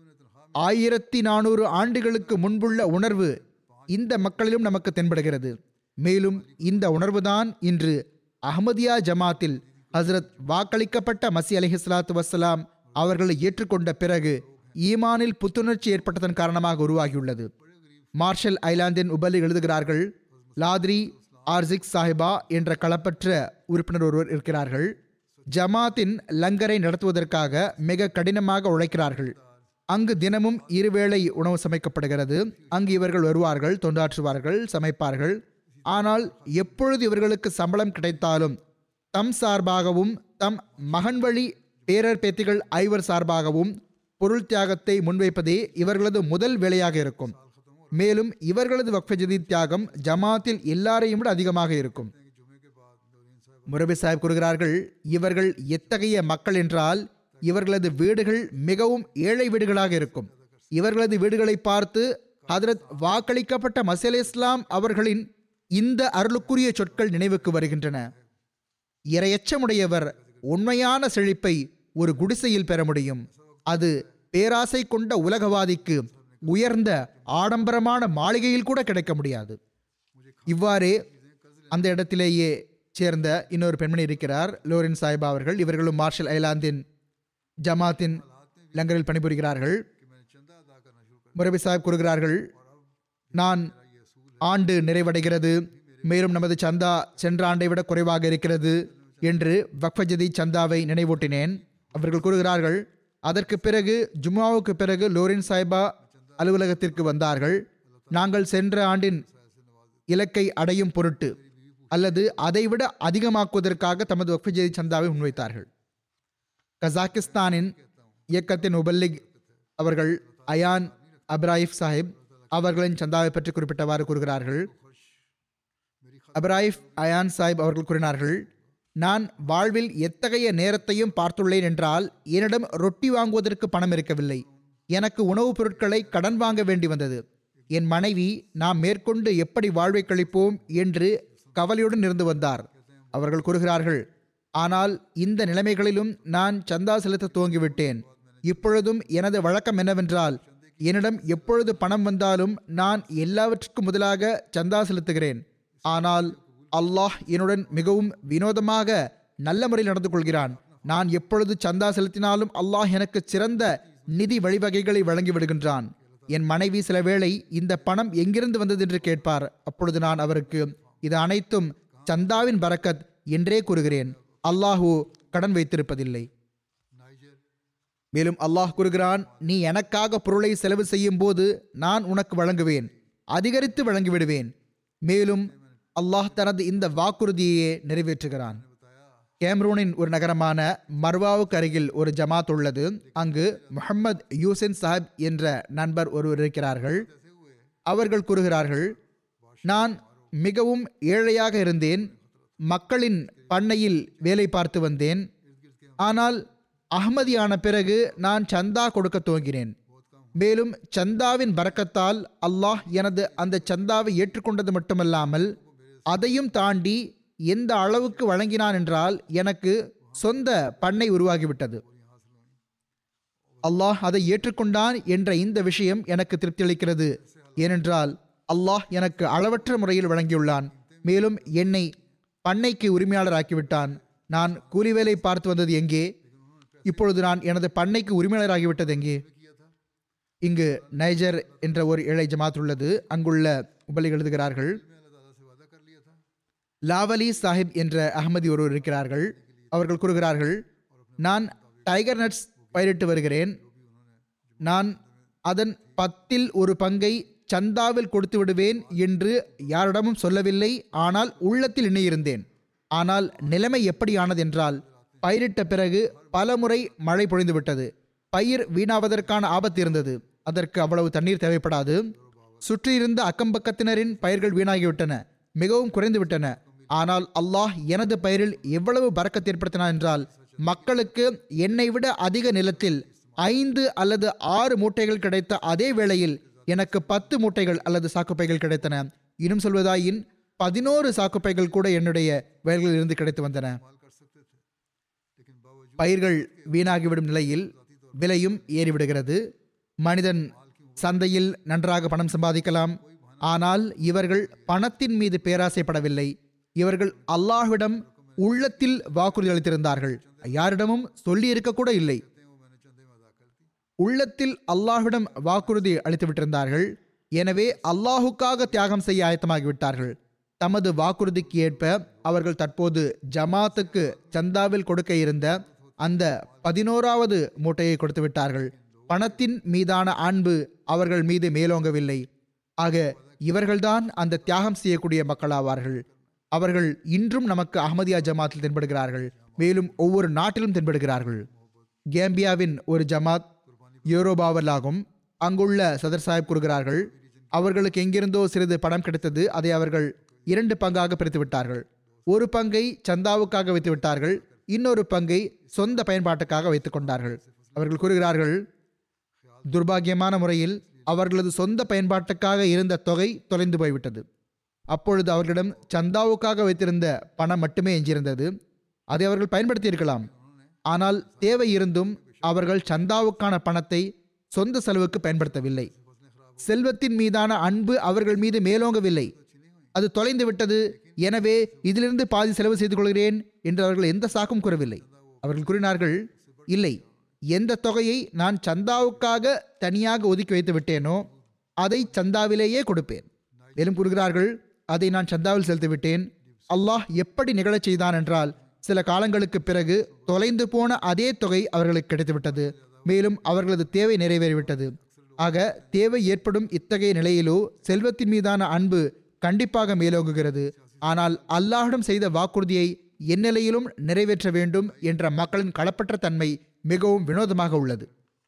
ஆயிரத்தி நானூறு ஆண்டுகளுக்கு முன்புள்ள உணர்வு இந்த மக்களிலும் நமக்கு தென்படுகிறது மேலும் இந்த உணர்வுதான் இன்று அஹ்மதியா ஜமாத்தில் ஹஸ்ரத் வாக்களிக்கப்பட்ட மசி அலிஹிஸ்லாத்து வசலாம் அவர்களை ஏற்றுக்கொண்ட பிறகு ஈமானில் புத்துணர்ச்சி ஏற்பட்டதன் காரணமாக உருவாகியுள்ளது மார்ஷல் ஐலாந்தின் உபலி எழுதுகிறார்கள் லாத்ரி ஆர்சிக் சாஹிபா என்ற களப்பற்ற உறுப்பினர் ஒருவர் இருக்கிறார்கள் ஜமாத்தின் லங்கரை நடத்துவதற்காக மிக கடினமாக உழைக்கிறார்கள் அங்கு தினமும் இருவேளை உணவு சமைக்கப்படுகிறது அங்கு இவர்கள் வருவார்கள் தொண்டாற்றுவார்கள் சமைப்பார்கள் ஆனால் எப்பொழுது இவர்களுக்கு சம்பளம் கிடைத்தாலும் தம் சார்பாகவும் தம் மகன் வழி பேரர் பேத்திகள் ஐவர் சார்பாகவும் பொருள் தியாகத்தை முன்வைப்பதே இவர்களது முதல் வேலையாக இருக்கும் மேலும் இவர்களது வக்ஃபஜதி தியாகம் ஜமாத்தில் எல்லாரையும் விட அதிகமாக இருக்கும் முரபி சாஹிப் கூறுகிறார்கள் இவர்கள் எத்தகைய மக்கள் என்றால் இவர்களது வீடுகள் மிகவும் ஏழை வீடுகளாக இருக்கும் இவர்களது வீடுகளை பார்த்து ஹதரத் வாக்களிக்கப்பட்ட மசேல் இஸ்லாம் அவர்களின் இந்த அருளுக்குரிய சொற்கள் நினைவுக்கு வருகின்றன இரையச்சமுடையவர் உண்மையான செழிப்பை ஒரு குடிசையில் பெற முடியும் அது பேராசை கொண்ட உலகவாதிக்கு உயர்ந்த ஆடம்பரமான மாளிகையில் கூட கிடைக்க முடியாது இவ்வாறே அந்த இடத்திலேயே சேர்ந்த இன்னொரு பெண்மணி இருக்கிறார் லோரின் சாஹிபா அவர்கள் இவர்களும் மார்ஷல் ஐலாந்தின் ஜமாத்தின் லங்கரில் பணிபுரிகிறார்கள் முரபி சாஹிப் கூறுகிறார்கள் நான் ஆண்டு நிறைவடைகிறது மேலும் நமது சந்தா சென்ற ஆண்டை விட குறைவாக இருக்கிறது என்று வக்ஃபஜதி சந்தாவை நினைவூட்டினேன் அவர்கள் கூறுகிறார்கள் அதற்கு பிறகு ஜும்மாவுக்கு பிறகு லோரின் சாய்பா அலுவலகத்திற்கு வந்தார்கள் நாங்கள் சென்ற ஆண்டின் இலக்கை அடையும் பொருட்டு அல்லது அதைவிட அதிகமாக்குவதற்காக தமது வக்ஃபஜதி சந்தாவை முன்வைத்தார்கள் கசாக்கிஸ்தானின் இயக்கத்தின் உபல்லிக் அவர்கள் அயான் அப்ராயிஃப் சாஹிப் அவர்களின் சந்தாவை பற்றி குறிப்பிட்டவாறு கூறுகிறார்கள் அப்ராயிஃப் அயான் சாஹிப் அவர்கள் கூறினார்கள் நான் வாழ்வில் எத்தகைய நேரத்தையும் பார்த்துள்ளேன் என்றால் என்னிடம் ரொட்டி வாங்குவதற்கு பணம் இருக்கவில்லை எனக்கு உணவுப் பொருட்களை கடன் வாங்க வேண்டி வந்தது என் மனைவி நாம் மேற்கொண்டு எப்படி வாழ்வை கழிப்போம் என்று கவலையுடன் இருந்து வந்தார் அவர்கள் கூறுகிறார்கள் ஆனால் இந்த நிலைமைகளிலும் நான் சந்தா செலுத்த துவங்கிவிட்டேன் இப்பொழுதும் எனது வழக்கம் என்னவென்றால் என்னிடம் எப்பொழுது பணம் வந்தாலும் நான் எல்லாவற்றுக்கும் முதலாக சந்தா செலுத்துகிறேன் ஆனால் அல்லாஹ் என்னுடன் மிகவும் வினோதமாக நல்ல முறையில் நடந்து கொள்கிறான் நான் எப்பொழுது சந்தா செலுத்தினாலும் அல்லாஹ் எனக்கு சிறந்த நிதி வழிவகைகளை வழங்கி விடுகின்றான் என் மனைவி சில வேளை இந்த பணம் எங்கிருந்து வந்தது என்று கேட்பார் அப்பொழுது நான் அவருக்கு இது அனைத்தும் சந்தாவின் பரக்கத் என்றே கூறுகிறேன் அல்லாஹு கடன் வைத்திருப்பதில்லை மேலும் அல்லாஹ் கூறுகிறான் நீ எனக்காக பொருளை செலவு செய்யும் போது நான் உனக்கு வழங்குவேன் அதிகரித்து வழங்கிவிடுவேன் மேலும் அல்லாஹ் தனது இந்த வாக்குறுதியையே நிறைவேற்றுகிறான் கேம்ரூனின் ஒரு நகரமான மர்வாவுக்கு அருகில் ஒரு ஜமாத் உள்ளது அங்கு முஹம்மது யூசின் சாஹிப் என்ற நண்பர் ஒருவர் இருக்கிறார்கள் அவர்கள் கூறுகிறார்கள் நான் மிகவும் ஏழையாக இருந்தேன் மக்களின் பண்ணையில் வேலை பார்த்து வந்தேன் ஆனால் அகமதியான பிறகு நான் சந்தா கொடுக்க துவங்கினேன் மேலும் சந்தாவின் பறக்கத்தால் அல்லாஹ் எனது அந்த சந்தாவை ஏற்றுக்கொண்டது மட்டுமல்லாமல் அதையும் தாண்டி எந்த அளவுக்கு வழங்கினான் என்றால் எனக்கு சொந்த பண்ணை உருவாகிவிட்டது அல்லாஹ் அதை ஏற்றுக்கொண்டான் என்ற இந்த விஷயம் எனக்கு திருப்தி அளிக்கிறது ஏனென்றால் அல்லாஹ் எனக்கு அளவற்ற முறையில் வழங்கியுள்ளான் மேலும் என்னை பண்ணைக்கு உரிமையாளர் ஆக்கிவிட்டான் நான் கூலி வேலை பார்த்து வந்தது எங்கே இப்பொழுது நான் எனது பண்ணைக்கு உரிமையாளராகிவிட்டது எங்கே இங்கு நைஜர் என்ற ஒரு ஏழை ஜமாத் உள்ளது அங்குள்ள உபலி எழுதுகிறார்கள் லாவலி சாஹிப் என்ற அகமதி ஒருவர் இருக்கிறார்கள் அவர்கள் கூறுகிறார்கள் நான் டைகர் நட்ஸ் பயிரிட்டு வருகிறேன் நான் அதன் பத்தில் ஒரு பங்கை சந்தாவில் கொடுத்து விடுவேன் என்று யாரிடமும் சொல்லவில்லை ஆனால் உள்ளத்தில் எண்ணியிருந்தேன் ஆனால் நிலைமை எப்படியானது என்றால் பயிரிட்ட பிறகு பல முறை மழை பொழிந்து விட்டது பயிர் வீணாவதற்கான ஆபத்து இருந்தது அதற்கு அவ்வளவு தண்ணீர் தேவைப்படாது சுற்றியிருந்த அக்கம்பக்கத்தினரின் பயிர்கள் வீணாகிவிட்டன மிகவும் குறைந்து விட்டன ஆனால் அல்லாஹ் எனது பயிரில் எவ்வளவு பறக்கத் ஏற்படுத்தினான் என்றால் மக்களுக்கு என்னை விட அதிக நிலத்தில் ஐந்து அல்லது ஆறு மூட்டைகள் கிடைத்த அதே வேளையில் எனக்கு பத்து மூட்டைகள் அல்லது சாக்குப்பைகள் கிடைத்தன இன்னும் சொல்வதாயின் பதினோரு சாக்குப்பைகள் கூட என்னுடைய வயல்களில் இருந்து கிடைத்து வந்தன பயிர்கள் வீணாகிவிடும் நிலையில் விலையும் ஏறிவிடுகிறது மனிதன் சந்தையில் நன்றாக பணம் சம்பாதிக்கலாம் ஆனால் இவர்கள் பணத்தின் மீது பேராசைப்படவில்லை இவர்கள் அல்லாஹ்விடம் உள்ளத்தில் வாக்குறுதி அளித்திருந்தார்கள் யாரிடமும் சொல்லி இருக்கக்கூட இல்லை உள்ளத்தில் அல்லாஹ்விடம் வாக்குறுதி அளித்து விட்டிருந்தார்கள் எனவே அல்லாஹுக்காக தியாகம் செய்ய ஆயத்தமாகிவிட்டார்கள் தமது வாக்குறுதிக்கு ஏற்ப அவர்கள் தற்போது ஜமாத்துக்கு சந்தாவில் கொடுக்க இருந்த அந்த பதினோராவது மூட்டையை கொடுத்து விட்டார்கள் பணத்தின் மீதான அன்பு அவர்கள் மீது மேலோங்கவில்லை ஆக இவர்கள்தான் அந்த தியாகம் செய்யக்கூடிய மக்களாவார்கள் அவர்கள் இன்றும் நமக்கு அஹமதியா ஜமாத்தில் தென்படுகிறார்கள் மேலும் ஒவ்வொரு நாட்டிலும் தென்படுகிறார்கள் கேம்பியாவின் ஒரு ஜமாத் யூரோபாவில் ஆகும் அங்குள்ள சதர் சாஹிப் கூறுகிறார்கள் அவர்களுக்கு எங்கிருந்தோ சிறிது பணம் கிடைத்தது அதை அவர்கள் இரண்டு பங்காக பிரித்து விட்டார்கள் ஒரு பங்கை சந்தாவுக்காக வைத்து விட்டார்கள் இன்னொரு பங்கை சொந்த பயன்பாட்டுக்காக வைத்துக் கொண்டார்கள் அவர்கள் கூறுகிறார்கள் துர்பாகியமான முறையில் அவர்களது சொந்த பயன்பாட்டுக்காக இருந்த தொகை தொலைந்து போய்விட்டது அப்பொழுது அவர்களிடம் சந்தாவுக்காக வைத்திருந்த பணம் மட்டுமே எஞ்சியிருந்தது அதை அவர்கள் பயன்படுத்தி இருக்கலாம் ஆனால் தேவை இருந்தும் அவர்கள் சந்தாவுக்கான பணத்தை சொந்த செலவுக்கு பயன்படுத்தவில்லை செல்வத்தின் மீதான அன்பு அவர்கள் மீது மேலோங்கவில்லை அது தொலைந்து விட்டது எனவே இதிலிருந்து பாதி செலவு செய்து கொள்கிறேன் என்று அவர்கள் எந்த சாக்கும் கூறவில்லை அவர்கள் கூறினார்கள் இல்லை எந்த தொகையை நான் சந்தாவுக்காக தனியாக ஒதுக்கி வைத்து விட்டேனோ அதை சந்தாவிலேயே கொடுப்பேன் மேலும் கூறுகிறார்கள் அதை நான் சந்தாவில் செலுத்தி விட்டேன் அல்லாஹ் எப்படி நிகழச் செய்தான் என்றால் சில காலங்களுக்கு பிறகு தொலைந்து போன அதே தொகை அவர்களுக்கு கிடைத்துவிட்டது மேலும் அவர்களது தேவை நிறைவேறிவிட்டது ஆக தேவை ஏற்படும் இத்தகைய நிலையிலோ செல்வத்தின் மீதான அன்பு கண்டிப்பாக மேலோங்குகிறது ஆனால் அல்லாஹ்விடம் செய்த வாக்குறுதியை எந்நிலையிலும் நிறைவேற்ற வேண்டும் என்ற மக்களின் களப்பற்ற தன்மை மிகவும் வினோதமாக உள்ளது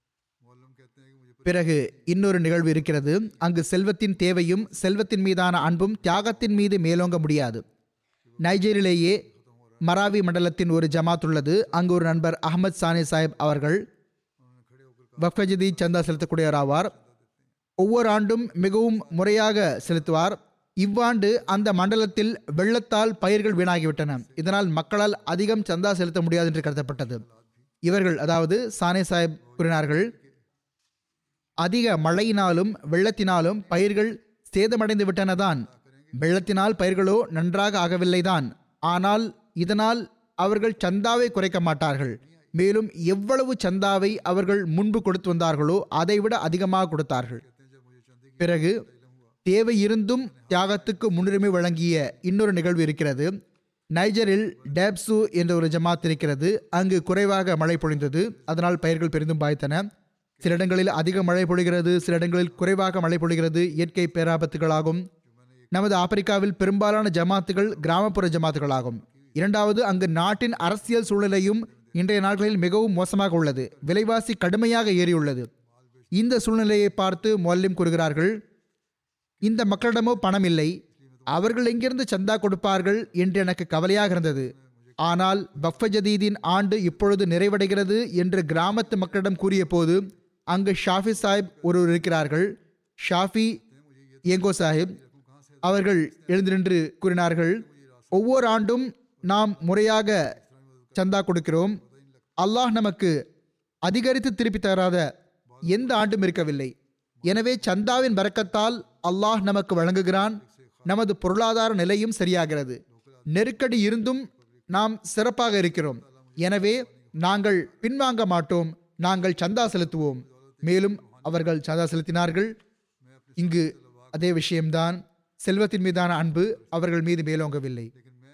பிறகு இன்னொரு நிகழ்வு இருக்கிறது அங்கு செல்வத்தின் தேவையும் செல்வத்தின் மீதான அன்பும் தியாகத்தின் மீது மேலோங்க முடியாது நைஜீரிலேயே மராவி மண்டலத்தின் ஒரு ஜமாத் உள்ளது அங்கு ஒரு நண்பர் அகமது சானி சாஹிப் அவர்கள் வஃபஜதி சந்தா செலுத்தக்கூடியவர் ஆவார் ஒவ்வொரு ஆண்டும் மிகவும் முறையாக செலுத்துவார் இவ்வாண்டு அந்த மண்டலத்தில் வெள்ளத்தால் பயிர்கள் வீணாகிவிட்டன இதனால் மக்களால் அதிகம் சந்தா செலுத்த முடியாது என்று கருதப்பட்டது இவர்கள் அதாவது சானே சாஹிப் கூறினார்கள் அதிக மழையினாலும் வெள்ளத்தினாலும் பயிர்கள் சேதமடைந்து விட்டனதான் வெள்ளத்தினால் பயிர்களோ நன்றாக ஆகவில்லைதான் ஆனால் இதனால் அவர்கள் சந்தாவை குறைக்க மாட்டார்கள் மேலும் எவ்வளவு சந்தாவை அவர்கள் முன்பு கொடுத்து வந்தார்களோ அதைவிட அதிகமாக கொடுத்தார்கள் பிறகு தேவை இருந்தும் தியாகத்துக்கு முன்னுரிமை வழங்கிய இன்னொரு நிகழ்வு இருக்கிறது நைஜரில் டேப்சு என்ற ஒரு ஜமாத் இருக்கிறது அங்கு குறைவாக மழை பொழிந்தது அதனால் பயிர்கள் பெரிதும் பாய்த்தன சில இடங்களில் அதிக மழை பொழிகிறது சில இடங்களில் குறைவாக மழை பொழிகிறது இயற்கை பேராபத்துகளாகும் நமது ஆப்பிரிக்காவில் பெரும்பாலான ஜமாத்துகள் கிராமப்புற ஜமாத்துகளாகும் இரண்டாவது அங்கு நாட்டின் அரசியல் சூழ்நிலையும் இன்றைய நாட்களில் மிகவும் மோசமாக உள்ளது விலைவாசி கடுமையாக ஏறியுள்ளது இந்த சூழ்நிலையை பார்த்து மொல்லிம் கூறுகிறார்கள் இந்த மக்களிடமோ பணம் இல்லை அவர்கள் எங்கிருந்து சந்தா கொடுப்பார்கள் என்று எனக்கு கவலையாக இருந்தது ஆனால் பஃப ஜதீதின் ஆண்டு இப்பொழுது நிறைவடைகிறது என்று கிராமத்து மக்களிடம் கூறிய போது அங்கு ஷாஃபி சாஹிப் ஒருவர் இருக்கிறார்கள் ஷாஃபி ஏங்கோ சாஹிப் அவர்கள் எழுந்து நின்று கூறினார்கள் ஒவ்வொரு ஆண்டும் நாம் முறையாக சந்தா கொடுக்கிறோம் அல்லாஹ் நமக்கு அதிகரித்து திருப்பி தராத எந்த ஆண்டும் இருக்கவில்லை எனவே சந்தாவின் பறக்கத்தால் அல்லாஹ் நமக்கு வழங்குகிறான் நமது பொருளாதார நிலையும் சரியாகிறது நெருக்கடி இருந்தும் நாம் சிறப்பாக இருக்கிறோம் எனவே நாங்கள் பின்வாங்க மாட்டோம் நாங்கள் சந்தா செலுத்துவோம் மேலும் அவர்கள் சந்தா செலுத்தினார்கள் இங்கு அதே விஷயம்தான் செல்வத்தின் மீதான அன்பு அவர்கள் மீது மேலோங்கவில்லை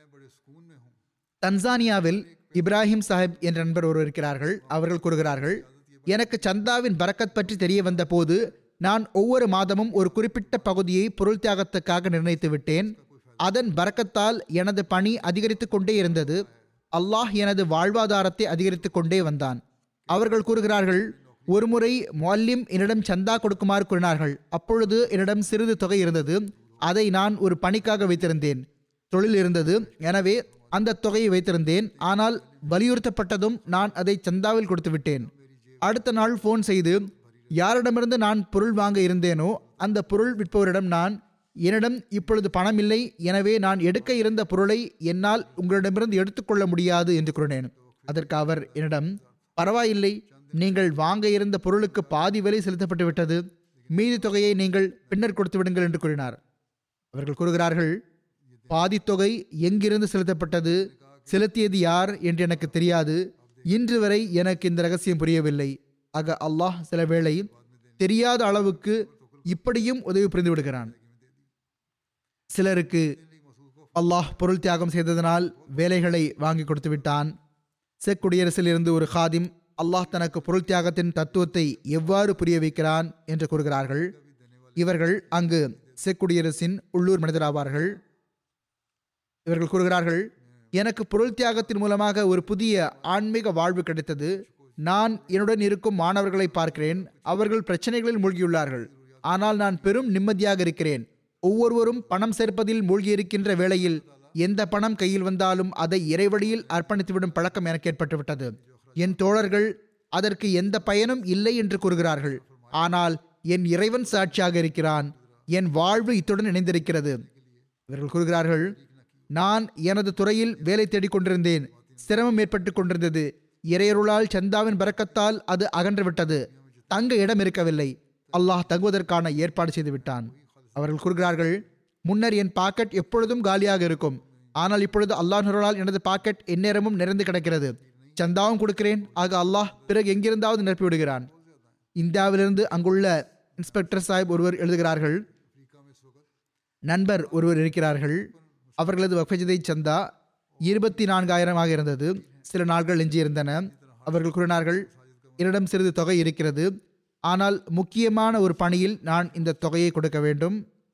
தன்சானியாவில் இப்ராஹிம் சாஹிப் என்ற நண்பர் ஒருவர் இருக்கிறார்கள் அவர்கள் கூறுகிறார்கள் எனக்கு சந்தாவின் பரக்கத் பற்றி தெரிய வந்த போது நான் ஒவ்வொரு மாதமும் ஒரு குறிப்பிட்ட பகுதியை பொருள் தியாகத்துக்காக நிர்ணயித்து விட்டேன் அதன் பரக்கத்தால் எனது பணி அதிகரித்து கொண்டே இருந்தது அல்லாஹ் எனது வாழ்வாதாரத்தை அதிகரித்து கொண்டே வந்தான் அவர்கள் கூறுகிறார்கள் ஒருமுறை மொல்லிம் என்னிடம் சந்தா கொடுக்குமாறு கூறினார்கள் அப்பொழுது என்னிடம் சிறிது தொகை இருந்தது அதை நான் ஒரு பணிக்காக வைத்திருந்தேன் தொழில் இருந்தது எனவே அந்த தொகையை வைத்திருந்தேன் ஆனால் வலியுறுத்தப்பட்டதும் நான் அதை சந்தாவில் கொடுத்து விட்டேன் அடுத்த நாள் ஃபோன் செய்து யாரிடமிருந்து நான் பொருள் வாங்க இருந்தேனோ அந்த பொருள் விற்பவரிடம் நான் என்னிடம் இப்பொழுது பணம் இல்லை எனவே நான் எடுக்க இருந்த பொருளை என்னால் உங்களிடமிருந்து எடுத்துக்கொள்ள முடியாது என்று கூறினேன் அதற்கு அவர் என்னிடம் பரவாயில்லை நீங்கள் வாங்க இருந்த பொருளுக்கு பாதி விலை செலுத்தப்பட்டு விட்டது மீதி தொகையை நீங்கள் பின்னர் கொடுத்து விடுங்கள் என்று கூறினார் அவர்கள் கூறுகிறார்கள் பாதித்தொகை எங்கிருந்து செலுத்தப்பட்டது செலுத்தியது யார் என்று எனக்கு தெரியாது இன்று வரை எனக்கு இந்த ரகசியம் புரியவில்லை ஆக அல்லாஹ் சில வேளை தெரியாத அளவுக்கு இப்படியும் உதவி புரிந்து விடுகிறான் சிலருக்கு அல்லாஹ் பொருள் தியாகம் செய்ததனால் வேலைகளை வாங்கி கொடுத்து விட்டான் செக் குடியரசில் இருந்து ஒரு ஹாதிம் அல்லாஹ் தனக்கு பொருள் தியாகத்தின் தத்துவத்தை எவ்வாறு புரிய வைக்கிறான் என்று கூறுகிறார்கள் இவர்கள் அங்கு செக் குடியரசின் உள்ளூர் மனிதராவார்கள் இவர்கள் கூறுகிறார்கள் எனக்கு பொருள் தியாகத்தின் மூலமாக ஒரு புதிய ஆன்மீக வாழ்வு கிடைத்தது நான் என்னுடன் இருக்கும் மாணவர்களை பார்க்கிறேன் அவர்கள் பிரச்சனைகளில் மூழ்கியுள்ளார்கள் ஆனால் நான் பெரும் நிம்மதியாக இருக்கிறேன் ஒவ்வொருவரும் பணம் சேர்ப்பதில் மூழ்கியிருக்கின்ற வேளையில் எந்த பணம் கையில் வந்தாலும் அதை இறைவழியில் அர்ப்பணித்துவிடும் பழக்கம் எனக்கு ஏற்பட்டுவிட்டது என் தோழர்கள் அதற்கு எந்த பயனும் இல்லை என்று கூறுகிறார்கள் ஆனால் என் இறைவன் சாட்சியாக இருக்கிறான் என் வாழ்வு இத்துடன் இணைந்திருக்கிறது இவர்கள் கூறுகிறார்கள் நான் எனது துறையில் வேலை தேடிக் கொண்டிருந்தேன் சிரமம் ஏற்பட்டு கொண்டிருந்தது இறையருளால் சந்தாவின் பறக்கத்தால் அது அகன்று விட்டது தங்க இடம் இருக்கவில்லை அல்லாஹ் தங்குவதற்கான ஏற்பாடு செய்து விட்டான் அவர்கள் கூறுகிறார்கள் முன்னர் என் பாக்கெட் எப்பொழுதும் காலியாக இருக்கும் ஆனால் இப்பொழுது அல்லாஹ் நுரலால் எனது பாக்கெட் எந்நேரமும் நிறைந்து கிடக்கிறது சந்தாவும் கொடுக்கிறேன் ஆக அல்லாஹ் பிறகு எங்கிருந்தாவது நிரப்பி விடுகிறான் இந்தியாவிலிருந்து அங்குள்ள இன்ஸ்பெக்டர் சாஹிப் ஒருவர் எழுதுகிறார்கள் நண்பர் ஒருவர் இருக்கிறார்கள் அவர்களது வக்ஃபஜதை சந்தா இருபத்தி நான்காயிரமாக இருந்தது சில நாட்கள் எஞ்சியிருந்தன அவர்கள் கூறினார்கள் என்னிடம் சிறிது தொகை இருக்கிறது ஆனால் முக்கியமான ஒரு பணியில் நான் இந்த தொகையை கொடுக்க வேண்டும்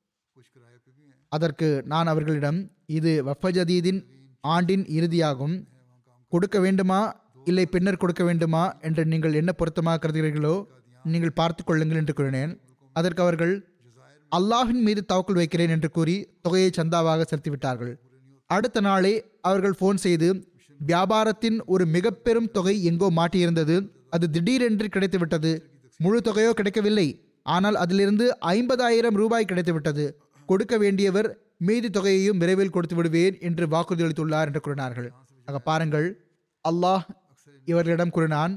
அதற்கு நான் அவர்களிடம் இது வஃபஜதீதின் ஆண்டின் இறுதியாகும் கொடுக்க வேண்டுமா இல்லை பின்னர் கொடுக்க வேண்டுமா என்று நீங்கள் என்ன பொருத்தமாக கருதுகிறீர்களோ நீங்கள் பார்த்து கொள்ளுங்கள் என்று கூறினேன் அதற்கு அவர்கள் அல்லாஹின் மீது தவக்கல் வைக்கிறேன் என்று கூறி தொகையை சந்தாவாக செலுத்திவிட்டார்கள் அடுத்த நாளே அவர்கள் ஃபோன் செய்து வியாபாரத்தின் ஒரு மிக பெரும் தொகை எங்கோ மாட்டியிருந்தது அது திடீரென்று கிடைத்துவிட்டது முழு தொகையோ கிடைக்கவில்லை ஆனால் அதிலிருந்து ஐம்பதாயிரம் ரூபாய் கிடைத்துவிட்டது கொடுக்க வேண்டியவர் மீதி தொகையையும் விரைவில் கொடுத்து விடுவேன் என்று வாக்குறுதி அளித்துள்ளார் என்று கூறினார்கள் ஆக பாருங்கள் அல்லாஹ் இவர்களிடம் கூறினான்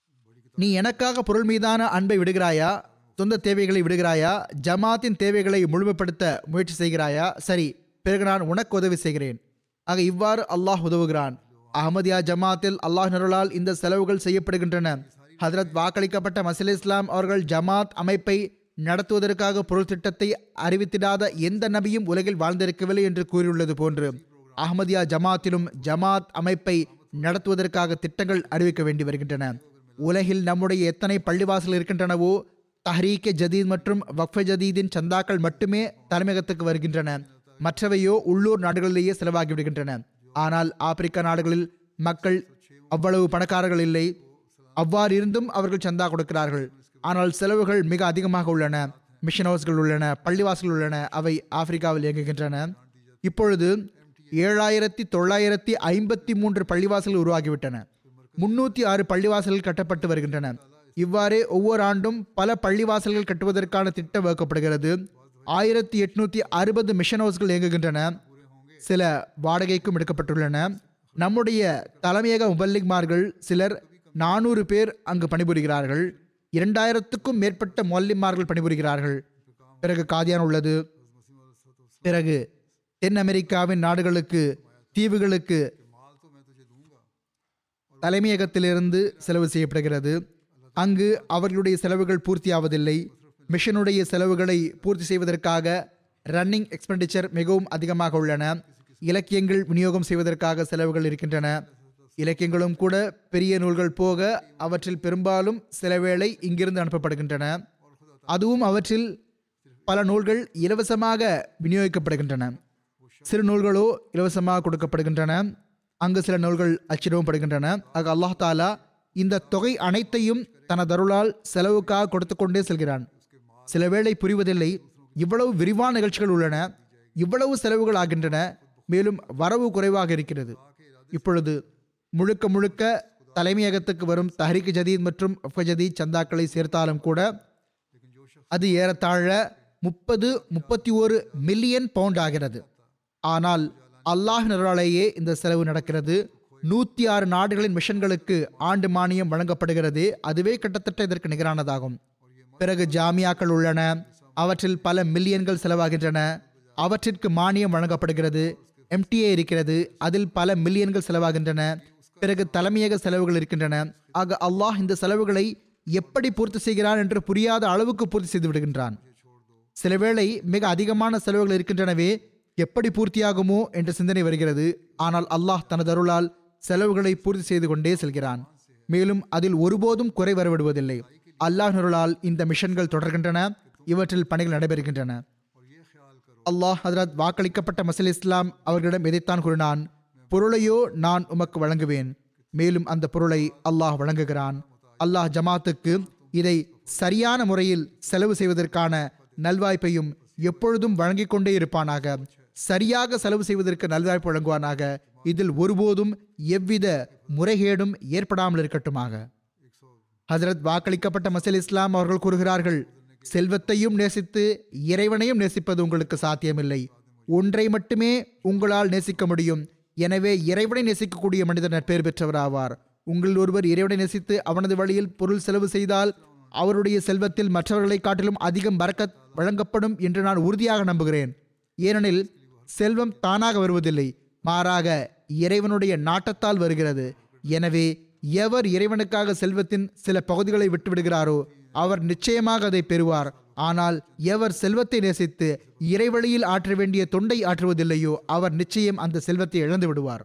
நீ எனக்காக பொருள் மீதான அன்பை விடுகிறாயா சொந்த தேவைகளை விடுகிறாயா ஜமாத்தின் தேவைகளை முழுமைப்படுத்த முயற்சி செய்கிறாயா சரி பிறகு நான் உனக்கு உதவி செய்கிறேன் ஆக இவ்வாறு அல்லாஹ் உதவுகிறான் அஹமதியா ஜமாத்தில் அல்லாஹ் நருளால் இந்த செலவுகள் செய்யப்படுகின்றன ஹதரத் வாக்களிக்கப்பட்ட மசீல் இஸ்லாம் அவர்கள் ஜமாத் அமைப்பை நடத்துவதற்காக பொருள் திட்டத்தை அறிவித்திடாத எந்த நபியும் உலகில் வாழ்ந்திருக்கவில்லை என்று கூறியுள்ளது போன்று அஹமதியா ஜமாத்திலும் ஜமாத் அமைப்பை நடத்துவதற்காக திட்டங்கள் அறிவிக்க வேண்டி வருகின்றன உலகில் நம்முடைய எத்தனை பள்ளிவாசல் இருக்கின்றனவோ தஹ்ரீக்கே ஜதீத் மற்றும் வக்ஃப ஜதீதின் சந்தாக்கள் மட்டுமே தலைமையகத்துக்கு வருகின்றன மற்றவையோ உள்ளூர் நாடுகளிலேயே செலவாகி விடுகின்றன ஆனால் ஆப்பிரிக்க நாடுகளில் மக்கள் அவ்வளவு பணக்காரர்கள் இல்லை அவ்வாறு இருந்தும் அவர்கள் சந்தா கொடுக்கிறார்கள் ஆனால் செலவுகள் மிக அதிகமாக உள்ளன மிஷன் ஹவுஸ்கள் உள்ளன பள்ளிவாசல்கள் உள்ளன அவை ஆப்பிரிக்காவில் இயங்குகின்றன இப்பொழுது ஏழாயிரத்தி தொள்ளாயிரத்தி ஐம்பத்தி மூன்று பள்ளிவாசல்கள் உருவாகிவிட்டன முன்னூற்றி ஆறு பள்ளிவாசல்கள் கட்டப்பட்டு வருகின்றன இவ்வாறே ஒவ்வொரு ஆண்டும் பல பள்ளிவாசல்கள் கட்டுவதற்கான திட்டம் வகுக்கப்படுகிறது ஆயிரத்தி எட்நூத்தி அறுபது மிஷன் ஹவுஸ்கள் இயங்குகின்றன சில வாடகைக்கும் எடுக்கப்பட்டுள்ளன நம்முடைய தலைமையக முபல்லிக்மார்கள் சிலர் நானூறு பேர் அங்கு பணிபுரிகிறார்கள் இரண்டாயிரத்துக்கும் மேற்பட்ட மொல்லிமார்கள் பணிபுரிகிறார்கள் பிறகு காதியான் உள்ளது பிறகு தென் அமெரிக்காவின் நாடுகளுக்கு தீவுகளுக்கு தலைமையகத்திலிருந்து செலவு செய்யப்படுகிறது அங்கு அவர்களுடைய செலவுகள் பூர்த்தியாவதில்லை மிஷனுடைய செலவுகளை பூர்த்தி செய்வதற்காக ரன்னிங் எக்ஸ்பெண்டிச்சர் மிகவும் அதிகமாக உள்ளன இலக்கியங்கள் விநியோகம் செய்வதற்காக செலவுகள் இருக்கின்றன இலக்கியங்களும் கூட பெரிய நூல்கள் போக அவற்றில் பெரும்பாலும் சில வேளை இங்கிருந்து அனுப்பப்படுகின்றன அதுவும் அவற்றில் பல நூல்கள் இலவசமாக விநியோகிக்கப்படுகின்றன சிறு நூல்களோ இலவசமாக கொடுக்கப்படுகின்றன அங்கு சில நூல்கள் அச்சிடவும் படுகின்றன ஆக அல்லாஹ் தாலா இந்த தொகை அனைத்தையும் தனது அருளால் செலவுக்காக கொடுத்து கொண்டே செல்கிறான் சில வேளை புரிவதில்லை இவ்வளவு விரிவான நிகழ்ச்சிகள் உள்ளன இவ்வளவு செலவுகள் ஆகின்றன மேலும் வரவு குறைவாக இருக்கிறது இப்பொழுது முழுக்க முழுக்க தலைமையகத்துக்கு வரும் தஹரிக் ஜதீத் மற்றும் ஜதீத் சந்தாக்களை சேர்த்தாலும் கூட அது ஏறத்தாழ முப்பது முப்பத்தி ஒரு மில்லியன் பவுண்ட் ஆகிறது ஆனால் அல்லாஹ் நிறாலேயே இந்த செலவு நடக்கிறது நூத்தி ஆறு நாடுகளின் மிஷன்களுக்கு ஆண்டு மானியம் வழங்கப்படுகிறது அதுவே கிட்டத்தட்ட இதற்கு நிகரானதாகும் பிறகு ஜாமியாக்கள் உள்ளன அவற்றில் பல மில்லியன்கள் செலவாகின்றன அவற்றிற்கு மானியம் வழங்கப்படுகிறது எம்டிஏ இருக்கிறது அதில் பல மில்லியன்கள் செலவாகின்றன பிறகு தலைமையக செலவுகள் இருக்கின்றன ஆக அல்லாஹ் இந்த செலவுகளை எப்படி பூர்த்தி செய்கிறான் என்று புரியாத அளவுக்கு பூர்த்தி செய்து விடுகின்றான் சில வேளை மிக அதிகமான செலவுகள் இருக்கின்றனவே எப்படி பூர்த்தியாகுமோ என்ற சிந்தனை வருகிறது ஆனால் அல்லாஹ் தனது அருளால் செலவுகளை பூர்த்தி செய்து கொண்டே செல்கிறான் மேலும் அதில் ஒருபோதும் குறை வரவிடுவதில்லை அல்லாஹ் அருளால் இந்த மிஷன்கள் தொடர்கின்றன இவற்றில் பணிகள் நடைபெறுகின்றன அல்லாஹ் ஹதரத் வாக்களிக்கப்பட்ட மசல் இஸ்லாம் அவர்களிடம் எதைத்தான் கூறினான் பொருளையோ நான் உமக்கு வழங்குவேன் மேலும் அந்த பொருளை அல்லாஹ் வழங்குகிறான் அல்லாஹ் ஜமாத்துக்கு இதை சரியான முறையில் செலவு செய்வதற்கான நல்வாய்ப்பையும் எப்பொழுதும் வழங்கிக் கொண்டே இருப்பானாக சரியாக செலவு செய்வதற்கு நல்வாய்ப்பு வழங்குவானாக இதில் ஒருபோதும் எவ்வித முறைகேடும் ஏற்படாமல் இருக்கட்டுமாக ஹஜரத் வாக்களிக்கப்பட்ட மசல் இஸ்லாம் அவர்கள் கூறுகிறார்கள் செல்வத்தையும் நேசித்து இறைவனையும் நேசிப்பது உங்களுக்கு சாத்தியமில்லை ஒன்றை மட்டுமே உங்களால் நேசிக்க முடியும் எனவே இறைவனை நேசிக்கக்கூடிய மனிதர் நற்பெயர் பெற்றவராவார் உங்களில் ஒருவர் இறைவனை நேசித்து அவனது வழியில் பொருள் செலவு செய்தால் அவருடைய செல்வத்தில் மற்றவர்களை காட்டிலும் அதிகம் பறக்க வழங்கப்படும் என்று நான் உறுதியாக நம்புகிறேன் ஏனெனில் செல்வம் தானாக வருவதில்லை மாறாக இறைவனுடைய நாட்டத்தால் வருகிறது எனவே எவர் இறைவனுக்காக செல்வத்தின் சில பகுதிகளை விட்டுவிடுகிறாரோ அவர் நிச்சயமாக அதை பெறுவார் ஆனால் எவர் செல்வத்தை நேசித்து இறைவழியில் ஆற்ற வேண்டிய தொண்டை ஆற்றுவதில்லையோ அவர் நிச்சயம் அந்த செல்வத்தை இழந்து விடுவார்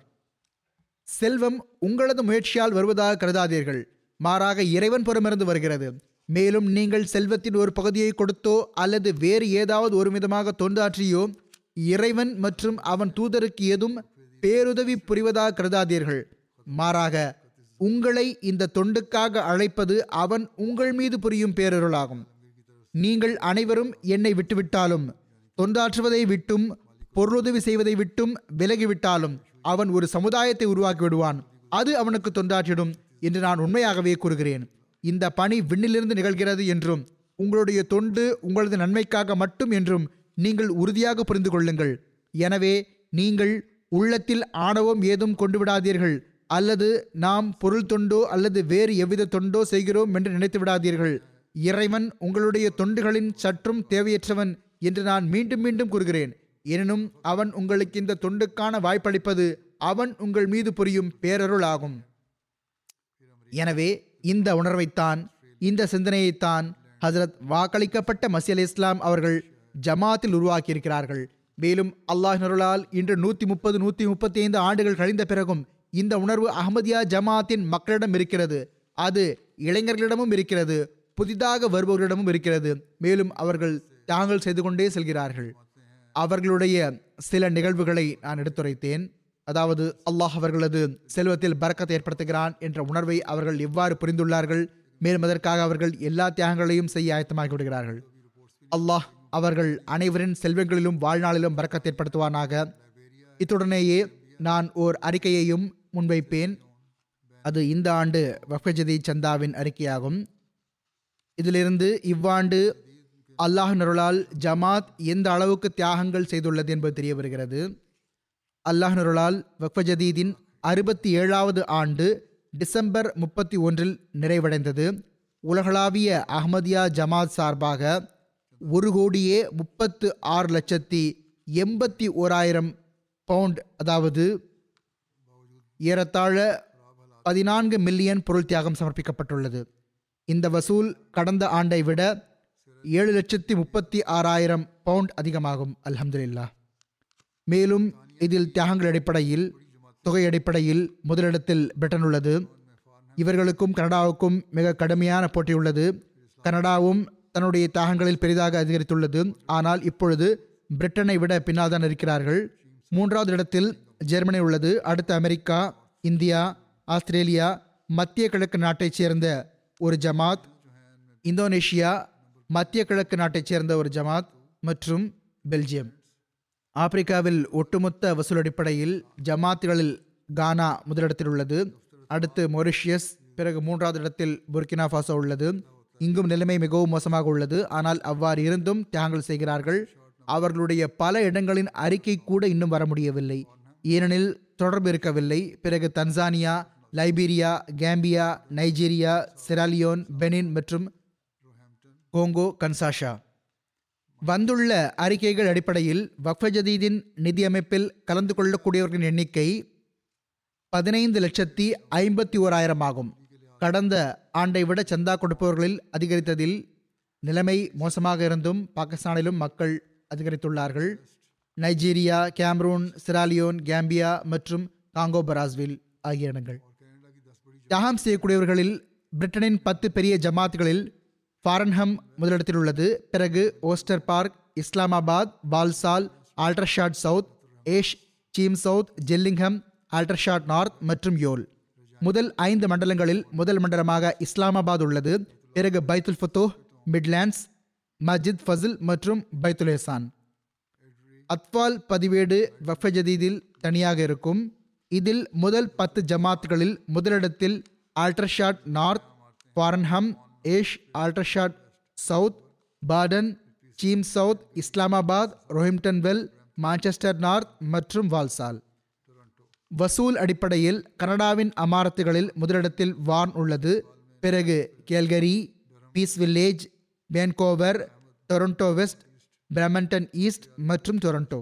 செல்வம் உங்களது முயற்சியால் வருவதாக கருதாதீர்கள் மாறாக இறைவன் புறமிருந்து வருகிறது மேலும் நீங்கள் செல்வத்தின் ஒரு பகுதியை கொடுத்தோ அல்லது வேறு ஏதாவது ஒரு விதமாக தொண்டாற்றியோ இறைவன் மற்றும் அவன் தூதருக்கு ஏதும் பேருதவி புரிவதாக கருதாதீர்கள் மாறாக உங்களை இந்த தொண்டுக்காக அழைப்பது அவன் உங்கள் மீது புரியும் பேரருளாகும் நீங்கள் அனைவரும் என்னை விட்டுவிட்டாலும் தொண்டாற்றுவதை விட்டும் பொருளுதவி செய்வதை விட்டும் விலகிவிட்டாலும் அவன் ஒரு சமுதாயத்தை உருவாக்கி விடுவான் அது அவனுக்கு தொண்டாற்றிடும் என்று நான் உண்மையாகவே கூறுகிறேன் இந்த பணி விண்ணிலிருந்து நிகழ்கிறது என்றும் உங்களுடைய தொண்டு உங்களது நன்மைக்காக மட்டும் என்றும் நீங்கள் உறுதியாக புரிந்து கொள்ளுங்கள் எனவே நீங்கள் உள்ளத்தில் ஆணவம் ஏதும் கொண்டு விடாதீர்கள் அல்லது நாம் பொருள் தொண்டோ அல்லது வேறு எவ்வித தொண்டோ செய்கிறோம் என்று நினைத்து விடாதீர்கள் இறைவன் உங்களுடைய தொண்டுகளின் சற்றும் தேவையற்றவன் என்று நான் மீண்டும் மீண்டும் கூறுகிறேன் எனினும் அவன் உங்களுக்கு இந்த தொண்டுக்கான வாய்ப்பளிப்பது அவன் உங்கள் மீது புரியும் பேரருள் ஆகும் எனவே இந்த உணர்வைத்தான் இந்த சிந்தனையைத்தான் ஹசரத் வாக்களிக்கப்பட்ட மசி அலி இஸ்லாம் அவர்கள் ஜமாத்தில் உருவாக்கியிருக்கிறார்கள் மேலும் அல்லாஹ் நருளால் இன்று நூற்றி முப்பது நூற்றி முப்பத்தி ஐந்து ஆண்டுகள் கழிந்த பிறகும் இந்த உணர்வு அஹமதியா ஜமாத்தின் மக்களிடம் இருக்கிறது அது இளைஞர்களிடமும் இருக்கிறது புதிதாக வருபவர்களிடமும் இருக்கிறது மேலும் அவர்கள் தாங்கள் செய்து கொண்டே செல்கிறார்கள் அவர்களுடைய சில நிகழ்வுகளை நான் எடுத்துரைத்தேன் அதாவது அல்லாஹ் அவர்களது செல்வத்தில் பறக்கத்தை ஏற்படுத்துகிறான் என்ற உணர்வை அவர்கள் எவ்வாறு புரிந்துள்ளார்கள் மேலும் அதற்காக அவர்கள் எல்லா தியாகங்களையும் செய்ய ஆயத்தமாகி விடுகிறார்கள் அல்லாஹ் அவர்கள் அனைவரின் செல்வங்களிலும் வாழ்நாளிலும் பறக்கத்தை ஏற்படுத்துவானாக இத்துடனேயே நான் ஓர் அறிக்கையையும் முன்வைப்பேன் அது இந்த ஆண்டு வஃபஜதி சந்தாவின் அறிக்கையாகும் இதிலிருந்து இவ்வாண்டு அல்லாஹ் நருளால் ஜமாத் எந்த அளவுக்கு தியாகங்கள் செய்துள்ளது என்பது தெரிய வருகிறது அல்லாஹ் நருளால் வக்ஃபஜதீதின் அறுபத்தி ஏழாவது ஆண்டு டிசம்பர் முப்பத்தி ஒன்றில் நிறைவடைந்தது உலகளாவிய அஹ்மதியா ஜமாத் சார்பாக ஒரு கோடியே முப்பத்து ஆறு லட்சத்தி எண்பத்தி ஓராயிரம் பவுண்ட் அதாவது ஏறத்தாழ பதினான்கு மில்லியன் பொருள் தியாகம் சமர்ப்பிக்கப்பட்டுள்ளது இந்த வசூல் கடந்த ஆண்டை விட ஏழு லட்சத்தி முப்பத்தி ஆறாயிரம் பவுண்ட் அதிகமாகும் அல்ஹம்துலில்லாஹ் மேலும் இதில் தியாகங்கள் அடிப்படையில் தொகை அடிப்படையில் முதலிடத்தில் பிரிட்டன் உள்ளது இவர்களுக்கும் கனடாவுக்கும் மிக கடுமையான போட்டி உள்ளது கனடாவும் தன்னுடைய தியாகங்களில் பெரிதாக அதிகரித்துள்ளது ஆனால் இப்பொழுது பிரிட்டனை விட பின்னால் தான் இருக்கிறார்கள் மூன்றாவது இடத்தில் ஜெர்மனி உள்ளது அடுத்து அமெரிக்கா இந்தியா ஆஸ்திரேலியா மத்திய கிழக்கு நாட்டைச் சேர்ந்த ஒரு ஜமாத் இந்தோனேஷியா மத்திய கிழக்கு நாட்டைச் சேர்ந்த ஒரு ஜமாத் மற்றும் பெல்ஜியம் ஆப்பிரிக்காவில் ஒட்டுமொத்த வசூல் அடிப்படையில் ஜமாத்துகளில் கானா முதலிடத்தில் உள்ளது அடுத்து மொரிஷியஸ் பிறகு மூன்றாவது இடத்தில் புர்கினா ஃபாசோ உள்ளது இங்கும் நிலைமை மிகவும் மோசமாக உள்ளது ஆனால் அவ்வாறு இருந்தும் தியாகங்கள் செய்கிறார்கள் அவர்களுடைய பல இடங்களின் அறிக்கை கூட இன்னும் வர முடியவில்லை ஏனெனில் தொடர்பு இருக்கவில்லை பிறகு Tanzania Liberia Gambia Nigeria Sierra Leone Benin மற்றும் கோங்கோ கன்சாஷா வந்துள்ள அறிக்கைகள் அடிப்படையில் வக்ஃப ஜதீதின் நிதியமைப்பில் கலந்து கொள்ளக்கூடியவர்களின் எண்ணிக்கை பதினைந்து லட்சத்தி ஐம்பத்தி ஓராயிரம் ஆகும் கடந்த ஆண்டை விட சந்தா கொடுப்பவர்களில் அதிகரித்ததில் நிலைமை மோசமாக இருந்தும் பாகிஸ்தானிலும் மக்கள் அதிகரித்துள்ளார்கள் நைஜீரியா கேம்ரூன் சிராலியோன் கேம்பியா மற்றும் காங்கோ பராஸ்வில் ஆகிய இடங்கள் தியாகம் செய்யக்கூடியவர்களில் பிரிட்டனின் பத்து பெரிய ஜமாத்துகளில் ஃபாரன்ஹம் முதலிடத்தில் உள்ளது பிறகு Worcester Park Islamabad Balsall Aldershot South Ash Cheam South Gillingham Aldershot North மற்றும் யோல் முதல் ஐந்து மண்டலங்களில் முதல் மண்டலமாக இஸ்லாமாபாத் உள்ளது பிறகு பைத்துல் ஃபத்தோ மிட்லாண்ட்ஸ் மஜித் ஃபசில் மற்றும் பைத்துல் ஹெசான் அத்வால் பதிவேடு வஃப ஜதீதில் தனியாக இருக்கும் இதில் முதல் பத்து ஜமாத்துகளில் முதலிடத்தில் Aldershot North Farnham Ash Aldershot South பாடன் Cheam South Islamabad Roehampton Vale Manchester North மற்றும் வால்சால் வசூல் அடிப்படையில் கனடாவின் அமாரத்துகளில் முதலிடத்தில் வான் உள்ளது பிறகு Calgary Peace Village Vancouver Toronto West Brampton East மற்றும் டொரண்டோ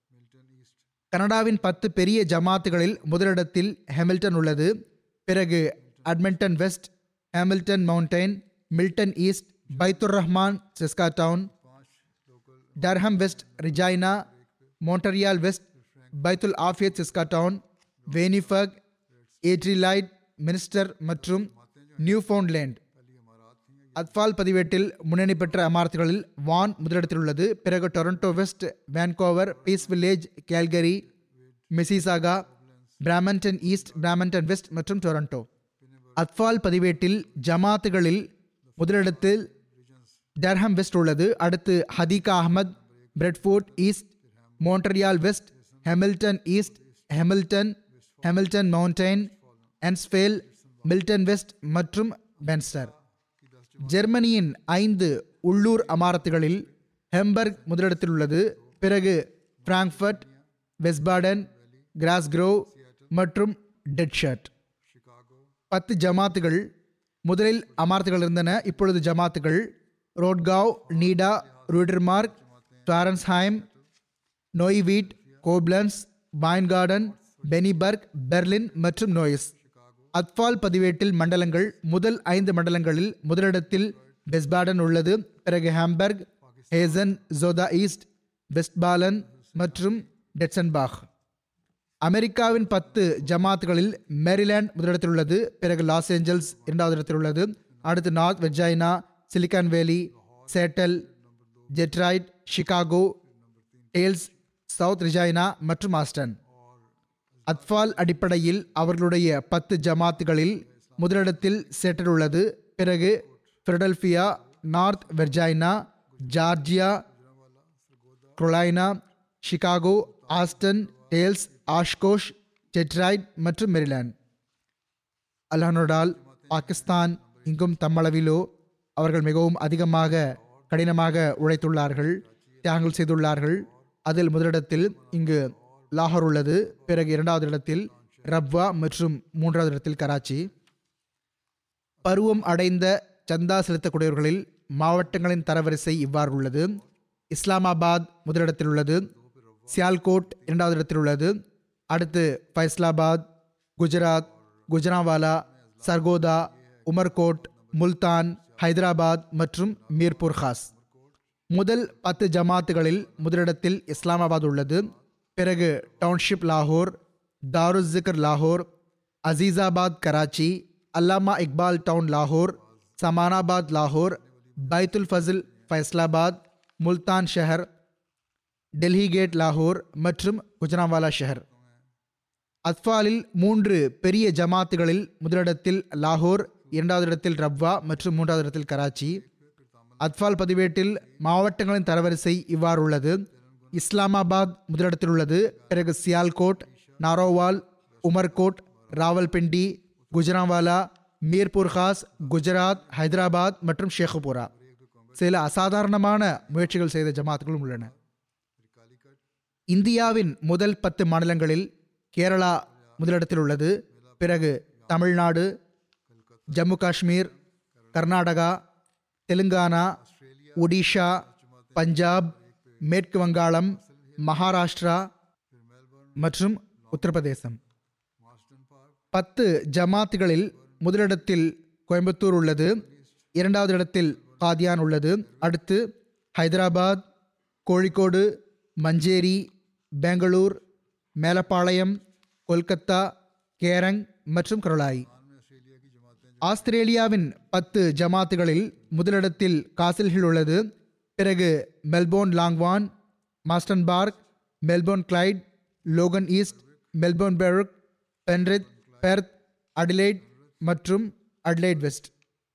கனடாவின் பத்து பெரிய ஜமாத்துகளில் முதலிடத்தில் ஹெமில்டன் உள்ளது பிறகு Edmonton West Hamilton Mountain Milton East Baitur Rahman Saskatoon Durham West Regina Montreal West Baitul Afiyat Saskatoon Winnipeg ஏட்ரிலைட் மினிஸ்டர் மற்றும் நியூஃபவுண்ட்லேண்ட் அத்வால் பதிவேட்டில் முன்னணி பெற்ற அமாரத்துகளில் வான் முதலிடத்தில் உள்ளது பிறகு Toronto West Vancouver Peace Village Calgary Mississauga Brampton East Brampton West மற்றும் டொரண்டோ அத்வால் பதிவேட்டில் ஜமாத்துகளில் முதலிடத்தில் டர்ஹம் வெஸ்ட் உள்ளது அடுத்து Hadiqa Ahmad Bradford East Montreal West Hamilton East Hamilton Hamilton Mountain என்ஸ்ஃபேல் மில்டன் வெஸ்ட் மற்றும் பென்ஸ்டர் ஜெர்மனியின் ஐந்து உள்ளூர் அமாரத்துகளில் ஹெம்பர்க் முதலிடத்தில் உள்ளது பிறகு பிராங்க்ஃபர்ட் வெஸ்பாடன் கிராஸ்க்ரோவ் மற்றும் டெட்ஷர்ட் பத்து ஜமாத்துகள் முதலில் அமாரத்துகள் இருந்தன இப்பொழுது ஜமாத்துகள் ரோட்காவ் நீடா ரூடர்மார்க் டாரன்ஸ்ஹைம் நோய்வீட் கோப்லன்ஸ் பாயின்கார்டன் பெனிபர்க் பெர்லின் மற்றும் நோயஸ் அத்வால் பதிவேட்டில் மண்டலங்கள் முதல் ஐந்து மண்டலங்களில் முதலிடத்தில் பெஸ்பாடன் உள்ளது பிறகு ஹாம்பர்க் ஹேசன் ஜோதா ஈஸ்ட் வெஸ்ட்பாலன் மற்றும் டெட்சன்பாக் அமெரிக்காவின் பத்து ஜமாத்துகளில் மேரிலாண்ட் முதலிடத்தில் உள்ளது பிறகு லாஸ் ஏஞ்சல்ஸ் இரண்டாவது இடத்தில் உள்ளது அடுத்து north Virginia Silicon Valley Seattle Detroit Chicago Dallas South Regina மற்றும் ஆஸ்டன் அத்வால் அடிப்படையில் அவர்களுடைய பத்து ஜமாத்துகளில் முதலிடத்தில் சேட்டல் உள்ளது பிறகு Philadelphia North Virginia Georgia Carolina Chicago Austin Dallas Oshkosh Detroit மற்றும் மெரிலாண்ட் அல்ஹனோடால் பாகிஸ்தான் இங்கும் தம்மளவிலோ அவர்கள் மிகவும் அதிகமாக கடினமாக உழைத்துள்ளார்கள் தியாகங்கள் செய்துள்ளார்கள் அதில் முதலிடத்தில் இங்கு லாகூர் உள்ளது பிறகு இரண்டாவது இடத்தில் ரப்வா மற்றும் மூன்றாவது இடத்தில் கராச்சி பருவம் அடைந்த சந்தா செலுத்தக்கூடியவர்களில் மாவட்டங்களின் தரவரிசை இவ்வாறு உள்ளது இஸ்லாமாபாத் முதலிடத்தில் உள்ளது சியால்கோட் இரண்டாவது இடத்தில் உள்ளது அடுத்து ஃபைஸ்லாபாத் குஜராத் குஜராவாலா சர்கோதா உமர்கோட் முல்தான் ஹைதராபாத் மற்றும் மீர்பூர் காஸ் முதல் பத்து ஜமாத்துகளில் முதலிடத்தில் இஸ்லாமாபாத் உள்ளது பிறகு டவுன்ஷிப் லாகூர் தாருஸ்ஸிகர் லாகூர் அசீசாபாத் கராச்சி அல்லாமா இக்பால் டவுன் லாகூர் சமானாபாத் லாகூர் பைத்துல் ஃபசில் ஃபைஸ்லாபாத் முல்தான் ஷஹர் டெல்லி கேட் லாகூர் மற்றும் குஜராவாலா ஷஹர் அத்வாலில் மூன்று பெரிய ஜமாத்துகளில் முதலிடத்தில் லாகூர் இரண்டாவது இடத்தில் ரப்வா மற்றும் மூன்றாவது இடத்தில் கராச்சி அத்வால் பதிவேட்டில் மாவட்டங்களின் தரவரிசை இவ்வாறு உள்ளது இஸ்லாமாபாத் முதலிடத்தில் உள்ளது பிறகு சியால்கோட் நாரோவால் உமர்கோட் ராவல்பிண்டி குஜராவாலா மீர்பூர் காஸ் குஜராத் ஹைதராபாத் மற்றும் ஷேகுபுரா சில அசாதாரணமான முயற்சிகள் செய்த ஜமாத்துகளும் உள்ளன இந்தியாவின் முதல் பத்து மாநிலங்களில் கேரளா முதலிடத்தில் உள்ளது பிறகு தமிழ்நாடு ஜம்மு காஷ்மீர் கர்நாடகா தெலுங்கானா ஒடிஷா பஞ்சாப் மேற்கு வங்காளம் மகாராஷ்டிரா மற்றும் உத்தரப்பிரதேசம் பத்து ஜமாத்துகளில் முதலிடத்தில் கோயம்புத்தூர் உள்ளது இரண்டாவது இடத்தில் காதியான் உள்ளது அடுத்து ஹைதராபாத் கோழிக்கோடு மஞ்சேரி பெங்களூர் மேலப்பாளையம் கொல்கத்தா கேரங் மற்றும் கருளாய் ஆஸ்திரேலியாவின் பத்து ஜமாத்துகளில் முதலிடத்தில் காசில்ஹில் உள்ளது பிறகு மெல்போர்ன் லாங்வான் Marsden Park Melbourne Clyde Logan East Melbourne Berwick Penrith Perth Adelaide மற்றும் அட்லைட் வெஸ்ட்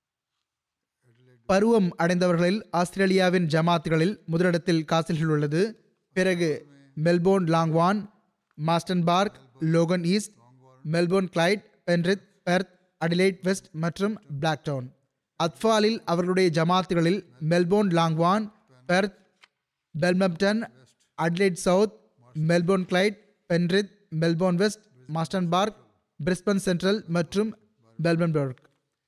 பருவம் அடைந்தவர்களில் ஆஸ்திரேலியாவின் ஜமாத்துகளில் முதலிடத்தில் காசில்ஹில் உள்ளது பிறகு மெல்போர்ன் லாங்வான் Marsden Park Logan East Melbourne Clyde Penrith Perth Adelaide West மற்றும் பிளாக்டவுன் அத்ஃபாலில் அவர்களுடைய ஜமாத்துகளில் மெல்போர்ன் லாங்வான் Perth Plumpton Adelaide South Melbourne Clyde Penrith Melbourne West Marsden Park Brisbane Central மற்றும் பெல்பன்பர்க்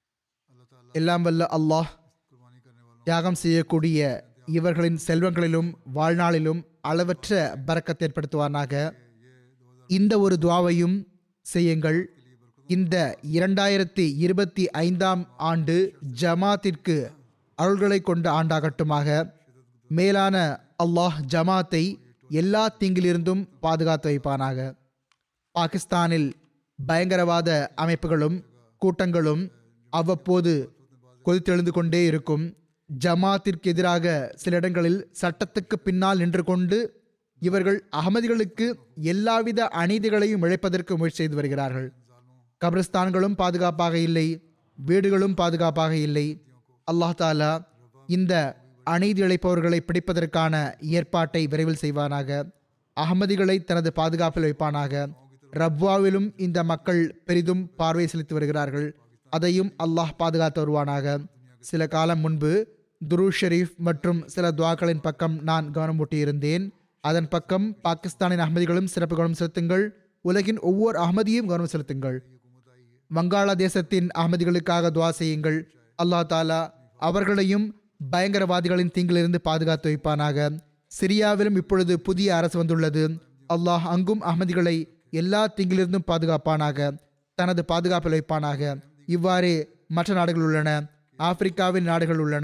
எல்லாம் வல்ல அல்லாஹ் தியாகம் செய்யக்கூடிய இவர்களின் செல்வங்களிலும் வாழ்நாளிலும் அளவற்ற பறக்கத்தை ஏற்படுத்துவானாக இந்த ஒரு துவாவையும் செய்யுங்கள் இந்த இரண்டாயிரத்தி இருபத்தி ஐந்தாம் ஆண்டு ஜமாத்திற்கு அருள்களை கொண்ட ஆண்டாகட்டுமாக மேலான அல்லாஹ் ஜமாத்தை எல்லா தீங்கிலிருந்தும் பாதுகாத்து வைப்பானாக பாகிஸ்தானில் பயங்கரவாத அமைப்புகளும் கூட்டங்களும் அவ்வப்போது கொதித்தெழுந்து கொண்டே இருக்கும் ஜமாத்திற்கு எதிராக சில இடங்களில் சட்டத்துக்கு பின்னால் நின்று கொண்டு இவர்கள் அகமதிகளுக்கு எல்லாவித அநீதிகளையும் இழைப்பதற்கு முயற்சி செய்து வருகிறார்கள் கபிரஸ்தான்களும் பாதுகாப்பாக இல்லை வீடுகளும் பாதுகாப்பாக இல்லை அல்லாஹ் தாலா இந்த அநீதி இழைப்பவர்களை பிடிப்பதற்கான ஏற்பாட்டை விரைவில் செய்வானாக அகமதிகளை தனது பாதுகாப்பில் வைப்பானாக ரப்வாவிலும் இந்த மக்கள் பெரிதும் பார்வை செலுத்தி வருகிறார்கள் அதையும் அல்லாஹ் பாதுகாத்து வருவானாக சில காலம் முன்பு துரு ஷெரீப் மற்றும் சில துவாக்களின் பக்கம் நான் கவனம் ஊட்டியிருந்தேன் அதன் பக்கம் பாகிஸ்தானின் அகமதிகளும் சிறப்புகளும் செலுத்துங்கள் உலகின் ஒவ்வொரு அகமதியும் கவனம் செலுத்துங்கள் வங்காளதேசத்தின் அகமதிகளுக்காக துவா செய்யுங்கள் அல்லாஹ் தாலா அவர்களையும் பயங்கரவாதிகளின் தீங்கிலிருந்து பாதுகாத்து வைப்பானாக சிரியாவிலும் இப்பொழுது புதிய அரசு வந்துள்ளது அல்லாஹ் அங்கும் அகமதிகளை எல்லா தீங்கிலிருந்தும் பாதுகாப்பானாக தனது பாதுகாப்பில் வைப்பானாக இவ்வாறு மற்ற நாடுகள் உள்ளன ஆப்பிரிக்காவின் நாடுகள் உள்ளன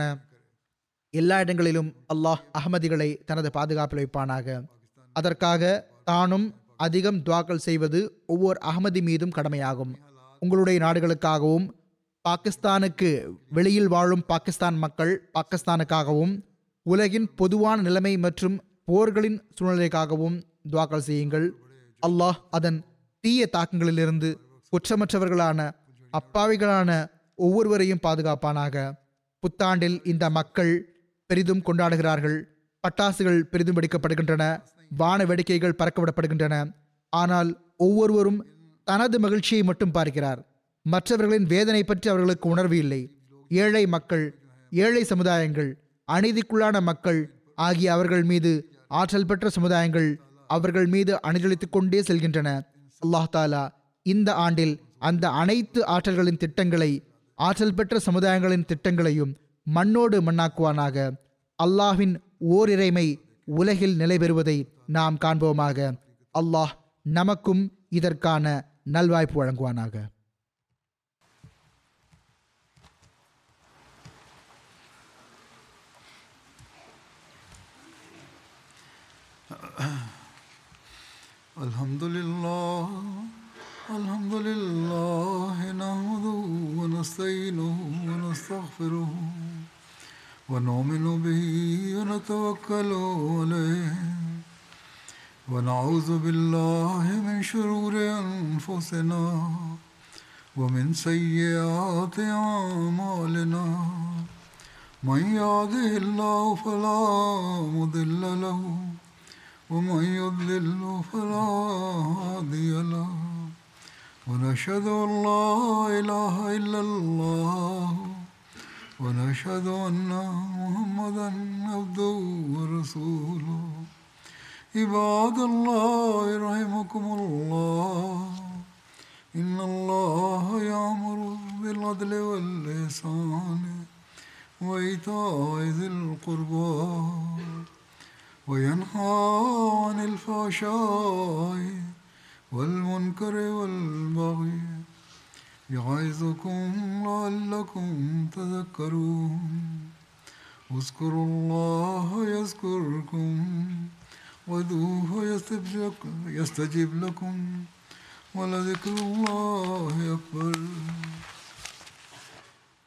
எல்லா இடங்களிலும் அல்லாஹ் அகமதிகளை தனது பாதுகாப்பில் வைப்பானாக அதற்காக தானும் அதிகம் துவாக்கள் செய்வது ஒவ்வொரு அகமதி மீதும் கடமையாகும் உங்களுடைய நாடுகளுக்காகவும் பாகிஸ்தானுக்கு வெளியில் வாழும் பாகிஸ்தான் மக்கள் பாகிஸ்தானுக்காகவும் உலகின் பொதுவான நிலைமை மற்றும் போர்களின் சூழ்நிலைக்காகவும் துவாக்கள் செய்யுங்கள் அல்லாஹ் அதன் தீய தாக்கங்களிலிருந்து குற்றமற்றவர்களான அப்பாவிகளான ஒவ்வொருவரையும் பாதுகாப்பானாக புத்தாண்டில் இந்த மக்கள் பெரிதும் கொண்டாடுகிறார்கள் பட்டாசுகள் பெரிதும் வெடிக்கப்படுகின்றன வான வேடிக்கைகள் பறக்கவிடப்படுகின்றன ஆனால் ஒவ்வொருவரும் தனது மகிழ்ச்சியை மட்டும் பார்க்கிறார் மற்றவர்களின் வேதனை பற்றி அவர்களுக்கு உணர்வு இல்லை ஏழை மக்கள் ஏழை சமுதாயங்கள் அநீதிக்குள்ளான மக்கள் ஆகிய அவர்கள் மீது ஆற்றல் பெற்ற சமுதாயங்கள் அவர்கள் மீது அணிதளித்துக் கொண்டே செல்கின்றன அல்லாஹ் தாலா இந்த ஆண்டில் அந்த அனைத்து ஆற்றல்களின் திட்டங்களை ஆற்றல் பெற்ற சமுதாயங்களின் திட்டங்களையும் மண்ணோடு மண்ணாக்குவானாக அல்லாஹ்வின் ஓரிறைமை உலகில் நிலை பெறுவதை நாம் காண்போமாக அல்லாஹ் நமக்கும் இதற்கான நல்வாய்ப்பு வழங்குவானாக الحمد لله الحمد لله نحمده ونستعينه ونستغفره ونؤمن به ونتوكل عليه ونعوذ بالله من شرور أنفسنا ومن سيئات أعمالنا من يهده الله فلا مضل له ومن يضلل فلا هادي له ونشهد ان لا اله الا الله ونشهد ان محمدا عبده ورسوله عباد الله رحمكم الله ان الله يامر بالعدل والاحسان وايتاء ذي القربى وينهى عن الفحشاء والمنكر والبغي يعظكم لعلكم تذكرون اذكروا الله يذكركم وادعوه يستجب لكم ولذكر الله أكبر